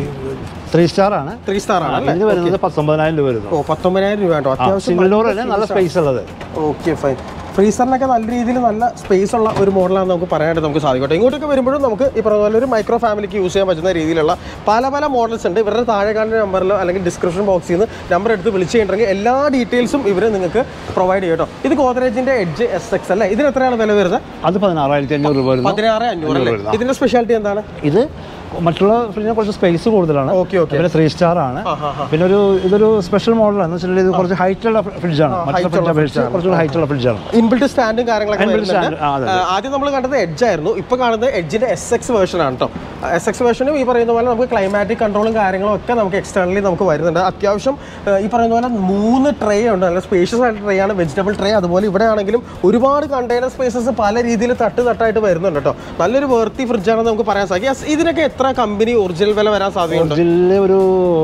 Speaker 2: ത്രീ സ്റ്റാർ ആണ്
Speaker 1: ത്രീ സ്റ്റാർ ആണ് അല്ലേ
Speaker 2: ഇതിന് വരുന്നത് പത്തൊമ്പതിനായിരം രൂപ വരുന്നു
Speaker 1: ഓ പത്തൊമ്പതിനായിരം രൂപ കേട്ടോ അത്യാവശ്യം
Speaker 2: സിംഗിൾ ഡോർ തന്നെ നല്ല സ്പേസ് ഉള്ളത്
Speaker 1: ഓക്കെ ഫൈൻ ഫ്രീസറിനൊക്കെ നല്ല രീതിയിൽ നല്ല സ്പേസ് ഉള്ള ഒരു മോഡലാണ് നമുക്ക് പറയാനായിട്ട് നമുക്ക് സാധിക്കട്ടെ ഇങ്ങോട്ടൊക്കെ വരുമ്പോഴും നമുക്ക് ഈ പറഞ്ഞ പോലെ ഒരു മൈക്രോ ഫാമിലിക്ക് യൂസ് ചെയ്യാൻ പറ്റുന്ന രീതിയിലുള്ള പല പല മോഡൽസ് ഉണ്ട് ഇവരുടെ താഴെ കാണുന്ന നമ്പറിലോ അല്ലെങ്കിൽ ഡിസ്ക്രിപ്ഷൻ ബോക്സിൽ നിന്ന് നമ്പർ എടുത്ത് വിളിച്ച് കഴിഞ്ഞിട്ടുണ്ടെങ്കിൽ എല്ലാ ഡീറ്റെയിൽസും ഇവർ നിങ്ങൾക്ക് പ്രൊവൈഡ് ചെയ്യും കേട്ടോ ഇത് ഗോദ്രേജിന്റെ എഡ്ജ് എസ് എക്സ് അല്ലേ ഇതിന് എത്രയാണ് വില വരുന്നത്
Speaker 2: അത് പതിനാറായിരത്തി അഞ്ഞൂറ് രൂപ വരുന്നു
Speaker 1: പതിനാറ് അഞ്ഞൂറ് അല്ലേ ഇതിന്റെ സ്പെഷ്യാലിറ്റി എന്താണ്
Speaker 2: ഇത് മറ്റുള്ള ഫ്രിഡ്ജിനെ കുറച്ച് സ്പേസ് കൂടുതലാണ്
Speaker 1: ഓക്കെ ഓക്കെ
Speaker 2: പിന്നെ ത്രീ സ്റ്റാർ ആണ് പിന്നെ ഒരു ഇതൊരു സ്പെഷ്യൽ മോഡലാണ് എന്ന് വെച്ചിട്ടുണ്ടെങ്കിൽ ഇത് കുറച്ച് ഹൈറ്റ് ഉള്ള ഫ്രിഡ്ജാണ് മറ്റുള്ള ഫ്രിഡ്ജ് അപേക്ഷിച്ച് കുറച്ചുകൂടി ഹൈറ്റ് ഉള്ള ഫ്രിഡ്ജാണ്
Speaker 1: ഇൻബിൽറ്റ് സ്റ്റാൻഡും കാര്യങ്ങളൊക്കെ
Speaker 2: Inbuilt
Speaker 1: വരുന്നുണ്ട്
Speaker 2: stand, ആ, അതെ,
Speaker 1: ആ, ആദ്യം നമ്മൾ കണ്ടത് എഡ്ജ് ആയിരുന്നു ഇപ്പൊ കാണുന്നത് എഡ്ജിന്റെ എസ് എക്സ് വേർഷൻ ആണ് കേട്ടോ എസ് എക്സ് വേർഷനും ഈ പറയുന്ന പോലെ നമുക്ക് ക്ലൈമാറ്റിക് കൺട്രോളും കാര്യങ്ങളും ഒക്കെ നമുക്ക് എക്സ്റ്റേണലി നമുക്ക് വരുന്നുണ്ട് അത്യാവശ്യം ആ, ഈ പറയുന്ന പോലെ മൂന്ന് ട്രേ ഉണ്ട് നല്ല സ്പേഷ്യസ് ആയിട്ട് ട്രേ ആണ് വെജിറ്റബിൾ ട്രേ അതുപോലെ ഇവിടെ ആണെങ്കിലും ഒരുപാട് കണ്ടെയ്നർ സ്പേസസ് പല രീതിയിൽ തട്ട് തട്ടായിട്ട് വരുന്നുണ്ട് കേട്ടോ നല്ലൊരു വേർത്തി ഫ്രിഡ്ജാണെന്ന് നമുക്ക് പറയാൻ സാധിക്കും Yes, ഇതിനൊക്കെ എത്ര കമ്പനി ഒറിജിനൽ വില വരാൻ സാധ്യതയുണ്ട്
Speaker 2: ഒറിജിനൽ ഒരു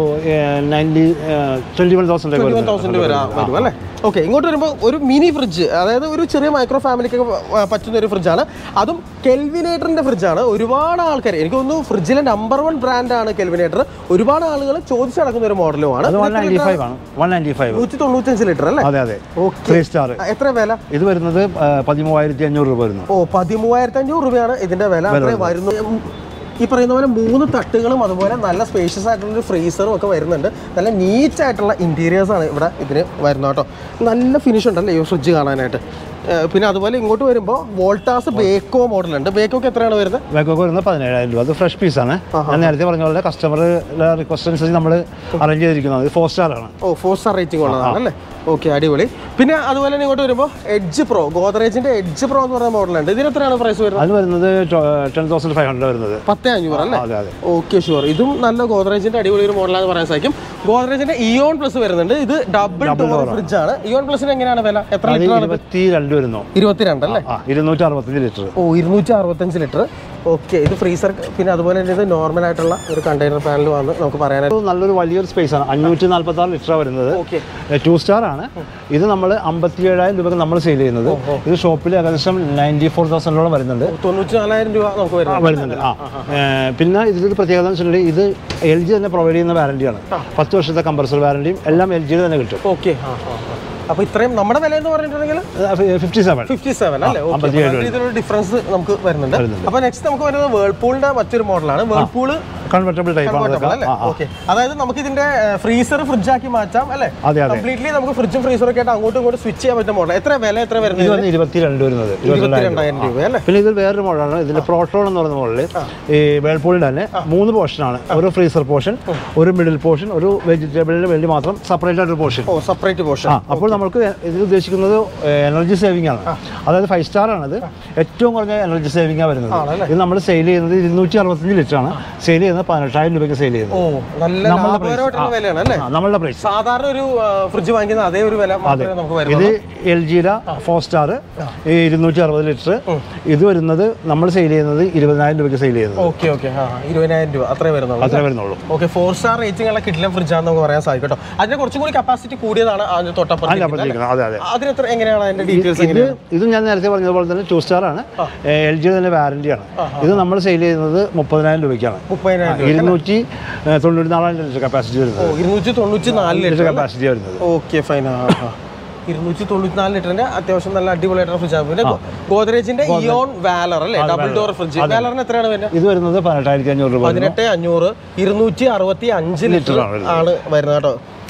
Speaker 2: ninety twenty one thousand
Speaker 1: twenty one thousand വരാ വരും അല്ലേ ഓക്കെ ഇങ്ങോട്ട് വരുമ്പോൾ ഒരു മിനി ഫ്രിഡ്ജ് അതായത് ഒരു ചെറിയ മൈക്രോ ഫാമിലിക്കൊക്കെ വ- പറ്റുന്ന ഒരു ഫ്രിഡ്ജാണ് അതും കെൽവിനേറ്ററിന്റെ ഫ്രിഡ്ജാണ് ഒരുപാട് ആൾക്കാർ എനിക്ക് തോന്നുന്നു ഫ്രിഡ്ജിലെ നമ്പർ വൺ ബ്രാൻഡാണ് കെൽവിനേറ്റർ ഒരുപാട് ആളുകൾ ചോദിച്ചു നടക്കുന്ന ഒരു മോഡലുമാണ്
Speaker 2: അത് വൺ നയൻറ്റി ഫൈവ് ആണ് വൺ നയൻറ്റി ഫൈവ്
Speaker 1: നൂറ്റി തൊണ്ണൂറ്റഞ്ച് ലിറ്റർ അല്ലേ
Speaker 2: അതെ അതെ
Speaker 1: ഓക്കെ
Speaker 2: ത്രീ സ്റ്റാർ
Speaker 1: എത്ര വില
Speaker 2: ഇത് വരുന്നത് ആ, പതിമൂവായിരത്തി അഞ്ഞൂറ് രൂപ വരുന്നു
Speaker 1: ഓ പതിമൂവായിരത്തി അഞ്ഞൂറ് രൂപയാണ് ഇതിന്റെ വില അത്രയും വരുന്നു ഉം, ഈ പറയുന്ന പോലെ മൂന്ന് തട്ടുകളും അതുപോലെ നല്ല സ്പേഷ്യസ് ആയിട്ടുള്ള ഒരു ഫ്രീസറും ഒക്കെ വരുന്നുണ്ട് നല്ല നീറ്റ് ആയിട്ടുള്ള ഇന്റീരിയേഴ്സ് ആണ് ഇവിടെ ഇതിന് വരുന്നത് കേട്ടോ നല്ല ഫിനിഷ് ഉണ്ടല്ലേ ഈ ഫ്രിഡ്ജ് കാണാനായിട്ട് ഏഹ് പിന്നെ അതുപോലെ ഇങ്ങോട്ട് വരുമ്പോൾ വോൾട്ടാസ് ബേക്കോ മോഡൽ ഉണ്ട് ബേക്കോക്ക് എത്രയാണ് വരുന്നത്
Speaker 2: ബാക്കൊക്കെ വരുന്നത് പതിനേഴായിരം രൂപ അത് ഫ്രഷ് പീസാണ് ഞാൻ നേരത്തെ പറഞ്ഞ പോലെ കസ്റ്റമറുടെ റിക്വസ്റ്റ് അനുസരിച്ച് നമ്മൾ അറേഞ്ച് ചെയ്തിരിക്കുന്നത് ഇത് ഫോർ സ്റ്റാർ ആണ്
Speaker 1: ഓ ഫോർ സ്റ്റാർ റേറ്റിംഗ് ഉള്ളതാണ് അല്ലേ ഓക്കെ അടിപൊളി പിന്നെ അതുപോലെ തന്നെ ഇങ്ങോട്ട് വരുമ്പോൾ എഡ്ജ് പ്രോ ഗോദ്രേജിന്റെ എഡ്ജ് പ്രോ എന്ന് പറയുന്ന മോഡലുണ്ട് ഇതിന് എത്രയാണ് പ്രൈസ് വരുന്നത്
Speaker 2: അത് വരുന്നത് ടെൻ തൗസൻഡ് ഫൈവ് ഹൺഡ്രഡ് വരുന്നത്
Speaker 1: പത്ത് അഞ്ഞൂറ് അല്ലേ
Speaker 2: അതെ അതെ
Speaker 1: ഓക്കെ ഷുവർ ഇതും നല്ല ഗോദ്രേജിന്റെ അടിപൊളി ഒരു മോഡലാണെന്ന് പറയാൻ സാധിക്കും ഗോദ്രേജിന്റെ ഇയോൺ പ്ലസ് വരുന്നുണ്ട് ഇത് ഡബിൾ ഡോർ ഫ്രിഡ്ജ് ആണ് ഇയോൺ പ്ലസിന് എങ്ങനെയാണ് വില എത്ര
Speaker 2: അത്
Speaker 1: ലിറ്റർ ആണ്
Speaker 2: ഇരുപത്തി രണ്ട് വരുന്നു
Speaker 1: ഇരുപത്തിരണ്ട് അല്ലേ
Speaker 2: ആ ഇരുന്നൂറ്റി അറുപത്തഞ്ച് ലിറ്റർ
Speaker 1: ഓ ഇരുന്നൂറ്റി അറുപത്തഞ്ച് ലിറ്റർ ഓക്കെ ഇത് ഫ്രീസർ പിന്നെ അതുപോലെ തന്നെ ഇത് നോർമൽ ആയിട്ടുള്ള ഒരു കണ്ടെയ്നർ പാനൽ വന്ന് നമുക്ക് പറയാനായിട്ട്
Speaker 2: നല്ലൊരു വലിയൊരു സ്പേസ് ആണ് അഞ്ഞൂറ്റി നാൽപ്പത്തി ആറ് ലിറ്റർ വരുന്നത്
Speaker 1: ഓക്കെ
Speaker 2: ടു സ്റ്റാർ ആണ് ഇത് നമ്മൾ അമ്പത്തി ഏഴായിരം രൂപക്ക് നമ്മൾ സെയിൽ ചെയ്യുന്നത് ഇത് ഷോപ്പിൽ ഏകദേശം നയൻറ്റി ഫോർ തൗസൻഡോളം വരുന്നുണ്ട്
Speaker 1: തൊണ്ണൂറ്റി നാലായിരം രൂപ നമുക്ക്
Speaker 2: ആ,
Speaker 1: വരുന്നത്
Speaker 2: വരുന്നുണ്ട് ആ ഏ, പിന്നെ ഇതിലൊരു പ്രത്യേകത എന്ന് വെച്ചിട്ടുണ്ടെങ്കിൽ ഇത് എൽ ജി തന്നെ പ്രൊവൈഡ് ചെയ്യുന്ന വാറണ്ടിയാണ് പത്ത് വർഷത്തെ കമ്പൾസറി വാറണ്ടിയും എല്ലാം എൽ ജിയിൽ തന്നെ കിട്ടും
Speaker 1: ഓക്കെ അപ്പൊ ഇത്രയും നമ്മുടെ വില എന്ന് പറഞ്ഞിട്ടുണ്ടെങ്കിൽ
Speaker 2: ഫിഫ്റ്റി സെവൻ
Speaker 1: ഫിഫ്റ്റി സെവൻ അല്ലേ ഓക്കെ
Speaker 2: അമ്പത്തിയേഴ്
Speaker 1: നല്ല രീതിയിലൊരു ഡിഫറൻസ് നമുക്ക് വരുന്നുണ്ട് അപ്പൊ നെക്സ്റ്റ് നമുക്ക് വരുന്നത് വേൾപൂളിന്റെ മറ്റൊരു മോഡലാണ് വേൾപൂള്
Speaker 2: കൺവെർട്ടബിൾ ടൈപ്പ് ആണ് ഇതൊക്കെ.
Speaker 1: അല്ലേ
Speaker 2: ആ, ആ.
Speaker 1: ഓക്കെ അതായത് നമുക്ക് ഇതിന്റെ ഫ്രീസർ ഫ്രിഡ്ജ് ആക്കി മാറ്റാം അല്ലേ
Speaker 2: അതെ അതെ
Speaker 1: കംപ്ലീറ്റ്ലി നമുക്ക് ഫ്രിഡ്ജും ഫ്രീസറും ഒക്കെ ആയിട്ട് അങ്ങോട്ടും ഇങ്ങോട്ടും സ്വിച്ച് ചെയ്യാൻ പറ്റുന്ന മോഡൽ എത്ര വില എത്ര
Speaker 2: ഇത്
Speaker 1: വരുന്നത്
Speaker 2: വന്ന് ഇരുപത്തിരണ്ട് വരുന്നത്
Speaker 1: ഇരുപത്തിരണ്ടായിരം രൂപ അല്ലേ
Speaker 2: പിന്നെ ഇത് വേറൊരു മോഡലാണ് ഇതിൽ പ്രോട്ടോൾ എന്ന് പറയുന്ന മോഡല് ഈ വേൾപൂളിൻ്റെ തന്നെ മൂന്ന് പോർഷനാണ് ഒരു ഫ്രീസർ പോർഷൻ ഒരു മിഡിൽ പോർഷൻ ഒരു വെജിറ്റബിളിന് വേണ്ടി മാത്രം സെപ്പറേറ്റ് ആയിട്ട് ഒരു പോർഷൻ
Speaker 1: ഓ സെപ്പറേറ്റ് പോർഷൻ
Speaker 2: ആ അപ്പോൾ നമുക്ക് ഇതിൽ ഉദ്ദേശിക്കുന്നത് എനർജി സേവിംഗ് ആണ് അതായത് ഫൈവ് സ്റ്റാർ ആണത് ഏറ്റവും കുറഞ്ഞ എനർജി സേവിംഗ് ആണ് വരുന്നത്
Speaker 1: ആണല്ലേ?
Speaker 2: ഇത് നമ്മൾ സെയിൽ ചെയ്യുന്നത് ഇരുന്നൂറ്റി അറുപത്തഞ്ച് ലിറ്റർ ആണ് സെയിൽ ചെയ്യുന്നത് പതിനെട്ടായിരം രൂപയ്ക്ക് സെയിൽ
Speaker 1: ഓ
Speaker 2: ചെയ്യുന്നത്
Speaker 1: നല്ല
Speaker 2: നമ്മളുടെ
Speaker 1: ലാഭകരമായിട്ടുള്ള വിലയാണ് അല്ലേ
Speaker 2: ആ, നമ്മളുടെ പ്രൈസ്
Speaker 1: സാധാരണ ഒരു ഫ്രിഡ്ജ് വാങ്ങിക്കുന്ന അതേ ഒരു വില മാത്രമേ നമുക്ക്
Speaker 2: ഇത്
Speaker 1: വരുന്നുള്ളൂ
Speaker 2: എൽ ജിയുടെ ഫോർ സ്റ്റാർ ഇരുന്നൂറ്റി അറുപത് ലിറ്റർ ഇത് വരുന്നത് നമ്മൾ സെയിൽ ചെയ്യുന്നത് ഇരുപതിനായിരം രൂപയ്ക്ക് സെയിൽ ചെയ്യുന്നത്
Speaker 1: ഓക്കെ ഓക്കെ ആ ഇരുപതിനായിരം രൂപ അത്രേ വരുന്നുള്ളൂ
Speaker 2: അത്രേ വരുന്നുള്ളൂ
Speaker 1: ഓക്കെ ഫോർ സ്റ്റാർ റേറ്റിംഗ് ഉള്ള കിട്ടില്ല ഫ്രിഡ്ജ് ആണെന്ന് നമുക്ക് പറയാൻ സാധിക്കും കേട്ടോ അതിന് കുറച്ചും കൂടി കപ്പാസിറ്റി കൂടിയതാണ് അതിന്
Speaker 2: അതിൻ്റെ
Speaker 1: തൊട്ടപ്പുറത്ത്
Speaker 2: അപ്പുറത്തേക്ക് അതെ അതെ
Speaker 1: അതിന് എത്ര എങ്ങനെയാണ് അതിന്റെ ഡീറ്റെയിൽസ്
Speaker 2: ഇത് ഇത് ഞാൻ നേരത്തെ പറഞ്ഞതുപോലെ തന്നെ ടു സ്റ്റാർ ആണ് എൽ ജിയുടെ തന്നെ വാറന്റി ആണ് ഇത് നമ്മൾ സെയിൽ ചെയ്യുന്നത് മുപ്പതിനായിരം രൂപയ്ക്കാണ്
Speaker 1: മുപ്പതിനായിരം രൂപ
Speaker 2: ഇരുന്നൂറ്റി തൊണ്ണൂറ്റി നാലായിരം ലിറ്റർ കപ്പാസിറ്റി വരുന്നത്
Speaker 1: ഓ ഇരുന്നൂറ്റി തൊണ്ണൂറ്റി നാല്
Speaker 2: ലിറ്റർ
Speaker 1: ലിറ്റർ
Speaker 2: കപ്പാസിറ്റി വരുന്നത്
Speaker 1: ഓക്കെ ഫൈൻ ഇരുന്നൂറ്റി തൊണ്ണൂറ്റി നാല് ലിറ്ററിന്റെ അത്യാവശ്യം നല്ല അടിപൊളിയായിട്ടുള്ള ഫ്രിഡ്ജ് ആണ് പിന്നെ ഗോദ്രേജിന്റെ ഇയോൺ വാലർ അല്ലേ ഡബിൾ ഡോർ ഫ്രിഡ്ജ് വാലറിന് എത്രയാണ് വരുന്നത്
Speaker 2: ഇത് വരുന്നത് പതിനെട്ടായിരത്തി അഞ്ഞൂറ് രൂപ വരുന്നു.
Speaker 1: പതിനെട്ട് അഞ്ഞൂറ് ഇരുന്നൂറ്റി അറുപത്തി അഞ്ച് ലിറ്റർ
Speaker 2: ആണ്
Speaker 1: ആണ് വരുന്നത് കേട്ടോ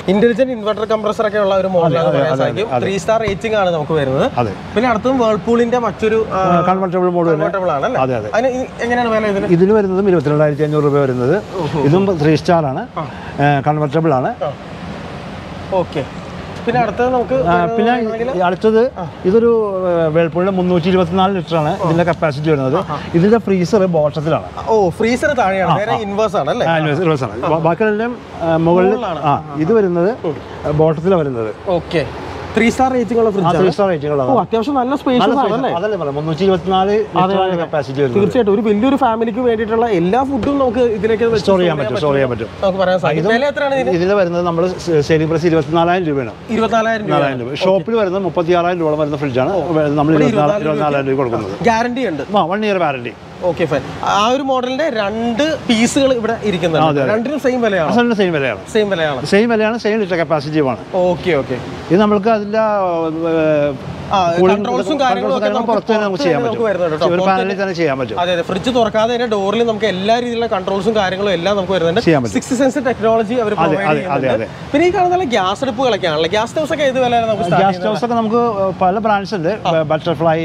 Speaker 1: ഇന്റലിജന്റ് ഇൻവെർട്ടർ കംപ്രസർ ഒക്കെ ഉള്ള ഒരു മോഡലാണ് പറയാൻ സാധിക്കും ത്രീ സ്റ്റാർ റേറ്റിംഗ് ആണ് നമുക്ക് വരുന്നത്
Speaker 2: അതെ
Speaker 1: പിന്നെ അടുത്തും വേൾപൂളിന്റെ മറ്റൊരു
Speaker 2: കൺവെർട്ടബിൾ മോഡ് തന്നെ
Speaker 1: കൺവെർട്ടബിൾ ആണ് അല്ലേ
Speaker 2: അതെ അതെ
Speaker 1: അതിന് ഇ- എങ്ങനെയാണ് വില ഇതിന്
Speaker 2: ഇതിന് വരുന്നതും ഇരുപത്തിരണ്ടായിരത്തി അഞ്ഞൂറ് രൂപ വരുന്നത് ഇതും ത്രീ സ്റ്റാർ ആണ് കൺവെർട്ടബിൾ ആണ്
Speaker 1: ഓക്കെ പിന്നെ അടുത്തത് നമുക്ക്
Speaker 2: ആ, പിന്നെ ഈ അടുത്തത് ഇതൊരു വേൾപൂളിന്റെ മുന്നൂറ്റി ഇരുപത്തിനാല് ലിറ്റർ ആണ് ഇതിന്റെ കപ്പാസിറ്റി വരുന്നത് ഇതിന്റെ ഫ്രീസർ ബോട്ടത്തിലാണ്
Speaker 1: ഓ ഫ്രീസർ താഴെയാണ് നേരെ ഇൻവേഴ്സ് ആണ് അല്ലേ
Speaker 2: ആ, reverse ആണ്. ബാ- ബാക്കിയെല്ലാം ആ, മുകളിൽ ആ ഇത് വരുന്നത് ബോട്ടത്തിലാണ് വരുന്നത്
Speaker 1: ഓക്കെ ത്രീ സ്റ്റാർ റേറ്റിംഗ് ഉള്ള
Speaker 2: ആ
Speaker 1: ഫ്രിഡ്ജ്
Speaker 2: ത്രീ സ്റ്റാർ റേറ്റിംഗ്
Speaker 1: ഓ
Speaker 2: ഉള്ളതാണ്
Speaker 1: അത്യാവശ്യം നല്ല സ്പേഷ്യസ് ആണ് അല്ലേ
Speaker 2: അതല്ലേ പറയാം മുന്നൂറ്റി ഇരുപത്തിനാല് ലിറ്ററാണ് കപ്പാസിറ്റി വരുന്നത്
Speaker 1: തീർച്ചയായിട്ടും ഒരു വലിയൊരു ഫാമിലിക്ക് വേണ്ടിയിട്ടുള്ള എല്ലാ ഫുഡും നമുക്ക് ഇതിലേക്ക് വെച്ച്
Speaker 2: സ്റ്റോർ ചെയ്യാൻ പറ്റും സ്റ്റോർ ചെയ്യാൻ പറ്റും
Speaker 1: നമുക്ക് പറയാൻ സാധിക്കും വില എത്രയാണ് ഇതിന്
Speaker 2: ഇതിൽ വരുന്നത് നമ്മൾ സെയിലിംഗ് പ്രൈസ് ഇരുപത്തിനാലായിരം രൂപയാണ്
Speaker 1: ഇരുപത്തിനാലായിരം രൂപ
Speaker 2: നാലായിരം രൂപ ഷോപ്പിൽ വരുന്നത് മുപ്പത്തി ആറായിരം രൂപ വരുന്ന ഫ്രിഡ്ജാണ് നമ്മൾ ഇരുപത്തിനാല് ഇരുപത്തിനാലായിരം രൂപ കൊടുക്കുന്നത്
Speaker 1: ഗ്യാരണ്ടി ഉണ്ട്
Speaker 2: ആ one year warranty
Speaker 1: okay fine ആ ഒരു മോഡലിന്റെ രണ്ട് പീസുകൾ ഇവിടെ ഇരിക്കുന്നുണ്ട് രണ്ടിനും സെയിം വിലയാണ്
Speaker 2: അസലിന് സെയിം വിലയാണ്
Speaker 1: സെയിം വിലയാണ്
Speaker 2: സെയിം വിലയാണ് സെയിം ലിറ്റർ കപ്പാസിറ്റിയുമാണ്
Speaker 1: ഓക്കെ ഓക്കെ
Speaker 2: ഇത് നമുക്ക് അതിൻ്റെ
Speaker 1: ആ കൺട്രോൾസും കാര്യങ്ങളും ഒക്കെ നമുക്ക്
Speaker 2: പുറത്ത് തന്നെ നമുക്ക് ചെയ്യാൻ
Speaker 1: നമുക്ക് വരുന്നുണ്ട്
Speaker 2: പറ്റും
Speaker 1: കേട്ടോ
Speaker 2: ഒരു പാനലിൽ തന്നെ ചെയ്യാൻ പറ്റും
Speaker 1: അതെ അതെ ഫ്രിഡ്ജ് തുറക്കാതെ തന്നെ ഡോറിൽ നമുക്ക് എല്ലാ രീതിയിലുള്ള കൺട്രോൾസും കാര്യങ്ങളും എല്ലാം നമുക്ക് വരുന്നുണ്ട്
Speaker 2: ചെയ്യാൻ പറ്റും.
Speaker 1: സിക്സ് സെൻസ് ടെക്നോളജി അവർ
Speaker 2: അതെ,
Speaker 1: പ്രൊവൈഡ്
Speaker 2: അതെ, അതെ,
Speaker 1: ചെയ്യുന്നുണ്ട് പിന്നെ ഈ കാണുന്ന ഗ്യാസ് അടുപ്പുകളൊക്കെ ആണല്ലോ ഗ്യാസ് സ്റ്റൗസ് ഒക്കെ ഏത് വിലയാണ് നമുക്ക് start
Speaker 2: ഗ്യാസ് സ്റ്റൗസ് ഒക്കെ നമുക്ക് പല ബ്രാൻഡ്സ് ഉണ്ട് ബട്ടർഫ്ലൈ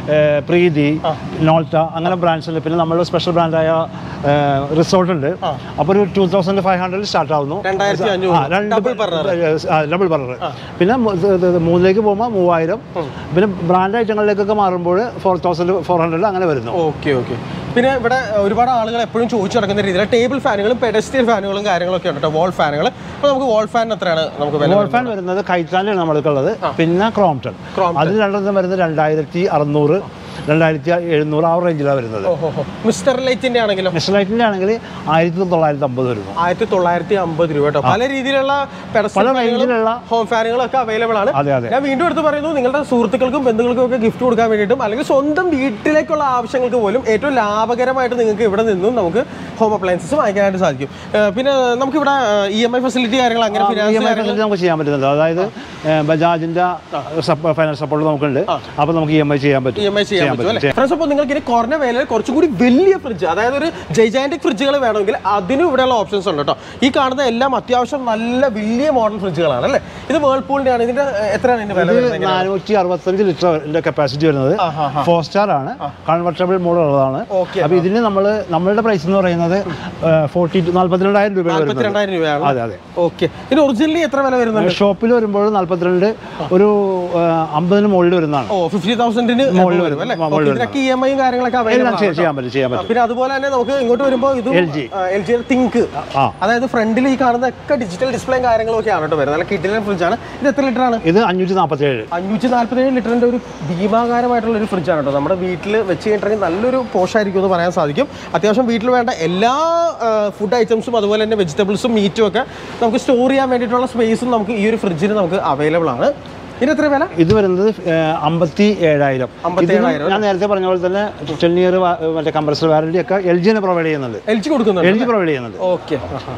Speaker 2: പ്രീതി നോൾട്ട അങ്ങനെ ബ്രാൻഡ്സ് ഉണ്ട് പിന്നെ നമ്മൾ സ്പെഷ്യൽ ബ്രാൻഡായ റിസോർട്ട് ഉണ്ട് അപ്പോൾ ഒരു two thousand five hundred start ആവുന്നു
Speaker 1: രണ്ടായിരത്തി
Speaker 2: ആ,
Speaker 1: അഞ്ഞൂറ്
Speaker 2: രണ്ട്
Speaker 1: ഡബിൾ പറഞ്ഞത്
Speaker 2: ഡബിൾ ബർണർ പിന്നെ മൂ- ഇത് ഇത് ഇത് മൂന്നിലേക്ക് പോകുമ്പോൾ മൂവായിരം പിന്നെ ബ്രാൻഡ് ഐറ്റങ്ങളിലേക്കൊക്കെ മാറുമ്പോൾ ഫോർ തൗസൻഡ് ഫോർ ഹൺഡ്രഡ് അങ്ങനെ വരുന്നു
Speaker 1: ഓക്കെ ഓക്കെ പിന്നെ ഇവിടെ ഒരുപാട് ആളുകൾ എപ്പോഴും ചോദിച്ചു നടക്കുന്ന രീതിയിൽ ടേബിൾ ഫാനുകളും പെഡസ്റ്റിയൽ ഫാനുകളും കാര്യങ്ങളൊക്കെ ഉണ്ട് കേട്ടോ വാൾ ഫാനുകൾ അപ്പോൾ നമുക്ക് വാൾ ഫാൻ എത്രയാണ് നമുക്ക് വില
Speaker 2: വോൾ ഫാൻ വരുന്നത് കൈത്താലാണ് നമ്മൾക്കുള്ളത് പിന്നെ ക്രോംപ്ടൺ
Speaker 1: Crompton.
Speaker 2: അതിൽ രണ്ടെണ്ണം വരുന്നത് രണ്ടായിരത്തി അറുന്നൂറ് രണ്ടായിരത്തി എഴുന്നൂറ് ആ റേഞ്ചിലാണ് വരുന്നത്
Speaker 1: ഓഹോ മിസ്റ്റർ ലൈറ്റിന്റെ ആണെങ്കിലോ
Speaker 2: മിസ്റ്റർ ലൈറ്റിൻ്റെ ആണെങ്കിൽ ആയിരത്തി തൊള്ളായിരത്തി അമ്പത് വരുന്നു
Speaker 1: ആയിരത്തി തൊള്ളായിരത്തി അമ്പത് രൂപ കേട്ടോ പല രീതിയിലുള്ള
Speaker 2: പല റേഞ്ചിലുള്ള
Speaker 1: ഹോം ഫാനുകളും ഒക്കെ അവൈലബിൾ ആണ്
Speaker 2: അതെ അതെ
Speaker 1: ഞാൻ വീണ്ടും എടുത്ത് പറയുന്നു നിങ്ങളുടെ സുഹൃത്തുക്കൾക്കും ബന്ധുക്കൾക്കും ഒക്കെ ഗിഫ്റ്റ് കൊടുക്കാൻ വേണ്ടിയിട്ടും അല്ലെങ്കിൽ സ്വന്തം വീട്ടിലേക്കുള്ള ആവശ്യങ്ങൾക്ക് പോലും ഏറ്റവും ലാഭകരമായിട്ട് നിങ്ങൾക്ക് ഇവിടെ നിന്നും നമുക്ക് ഹോം അപ്ലയൻസസ് വാങ്ങിക്കാനായിട്ട് സാധിക്കും ഏഹ് പിന്നെ നമുക്ക് ഇവിടെ ഇ എം ഐ ഫെസിലിറ്റി കാര്യങ്ങൾ അങ്ങനെ
Speaker 2: E
Speaker 1: finance
Speaker 2: M I facility നമുക്ക് ചെയ്യാൻ പറ്റുന്നുണ്ട് അതായത് ഏഹ്, ബജാജിന്റെ ഫൈനാൻസ് സപ്പോർട്ട് നമുക്കുണ്ട് അപ്പോൾ നമുക്ക് ഇ എം ഐ ചെയ്യാൻ പറ്റും
Speaker 1: ഇ എം ഐ ചെയ്യാൻ പറ്റും അല്ലേ ഫ്രണ്ട്സ് അപ്പോൾ നിങ്ങൾക്ക് ഇനി കുറഞ്ഞ വിലയിൽ കുറച്ചും കൂടി വലിയ ഫ്രിഡ്ജ് അതായത് ഒരു ജൈജാൻറ്റിക് ഫ്രിഡ്ജുകൾ വേണമെങ്കിൽ അതിനും ഇവിടെയുള്ള ഓപ്ഷൻസ് ഉണ്ട് കേട്ടോ ഈ കാണുന്ന എല്ലാം അത്യാവശ്യം നല്ല വലിയ മോഡൽ ഫ്രിഡ്ജുകളാണ് അല്ലേ ഇത് വേൾപൂളിന്റെ ആണ് ഇതിന്റെ ഏഹ്, എത്രയാണ് ഇതിന്റെ വില
Speaker 2: ഇത്
Speaker 1: വരുന്നത്
Speaker 2: നാനൂറ്റി അറുപത്തഞ്ച് ലിറ്ററിന്റെ കപ്പാസിറ്റി വരുന്നത്
Speaker 1: ആഹാ,
Speaker 2: ഫോർ സ്റ്റാർ ആണ് കൺവെർട്ടബിൾ മോഡൽ ഉള്ളതാണ്
Speaker 1: Okay,
Speaker 2: അപ്പോൾ ഇതിന് നമ്മൾ നമ്മളുടെ പ്രൈസ് എന്ന് പറയുന്നത് ഫോർട്ടി നാല്പത്തിരണ്ടായിരം രൂപ വരുന്നത്
Speaker 1: നാല്പത്തിരണ്ടായിരം രൂപയാണ്
Speaker 2: അതെ അതെ
Speaker 1: ഓക്കെ ഇതിന് ഒറിജിനലി എത്ര വില വരുന്നുണ്ട്
Speaker 2: ഷോപ്പിൽ വരുമ്പോൾ നാല്പത്തിരണ്ട് ഒരു ആ, അമ്പതിന് മുകളിൽ വരുന്നതാണ്
Speaker 1: ഓ ഫിഫ്റ്റി തൗസൻഡിന്
Speaker 2: മുകളിൽ
Speaker 1: വരും അല്ലേ
Speaker 2: മുകളിൽ
Speaker 1: Okay, ഇതിനൊക്കെ ഇ എം ഐയും കാര്യങ്ങളൊക്കെ അവൈലബിൾ
Speaker 2: എല്ലാം ചെയ്യാൻ ചെയ്യാൻ പറ്റും ചെയ്യാൻ പറ്റും
Speaker 1: പിന്നെ അതുപോലെ തന്നെ നമുക്ക് ഇങ്ങോട്ട് വരുമ്പോൾ ഇത്
Speaker 2: LG.
Speaker 1: എൽ ജി തിങ്ക്
Speaker 2: ആ
Speaker 1: അതായത് ഫ്രണ്ടിൽ ഈ കാണുന്ന ഒക്കെ ഡിജിറ്റൽ ഡിസ്പ്ലേയും കാര്യങ്ങളും ഒക്കെ ആണ് കേട്ടോ വരുന്നത് നല്ല കിഡിലൻ ഫ്രിഡ്ജ് ആണ് ഇത് എത്ര ലിറ്റർ ആണ്
Speaker 2: ഇത് അഞ്ഞൂറ്റി നാൽപ്പത്തി ഏഴ്
Speaker 1: അഞ്ഞൂറ്റി നാല്പത്തേഴ് ലിറ്ററിന്റെ ഒരു ഭീമാകാരമായിട്ടുള്ള ഒരു ഫ്രിഡ്ജാണ് കേട്ടോ നമ്മുടെ വീട്ടിൽ വെച്ച് കഴിഞ്ഞിട്ടുണ്ടെങ്കിൽ നല്ലൊരു പോഷായിരിക്കും എന്ന് പറയാൻ സാധിക്കും അത്യാവശ്യം വീട്ടിൽ വേണ്ട എല്ലാ ഫുഡ് ഐറ്റംസും അതുപോലെ തന്നെ വെജിറ്റബിൾസും മീറ്റും ഒക്കെ നമുക്ക് സ്റ്റോർ ചെയ്യാൻ വേണ്ടിയിട്ടുള്ള സ്പേസും നമുക്ക് ഈ ഒരു ഫ്രിഡ്ജിൽ നമുക്ക് അവൈലബിൾ ആണ് ഇതിന് എത്ര വില
Speaker 2: ഇത് വരുന്നത് അമ്പത്തി ഏഴായിരം
Speaker 1: അമ്പത്തിയേഴായിരം
Speaker 2: ഞാൻ നേരത്തെ പറഞ്ഞ പോലെ തന്നെ ടെൻ ഇയർ മറ്റേ കംപ്രസർ വാറണ്ടി ഒക്കെ എൽ ജിനെ പ്രൊവൈഡ് ചെയ്യുന്നുണ്ട്
Speaker 1: എൽ ജി കൊടുക്കുന്നുണ്ട്
Speaker 2: എൽ ജി പ്രൊവൈഡ് ചെയ്യുന്നുണ്ട്
Speaker 1: ഓക്കെ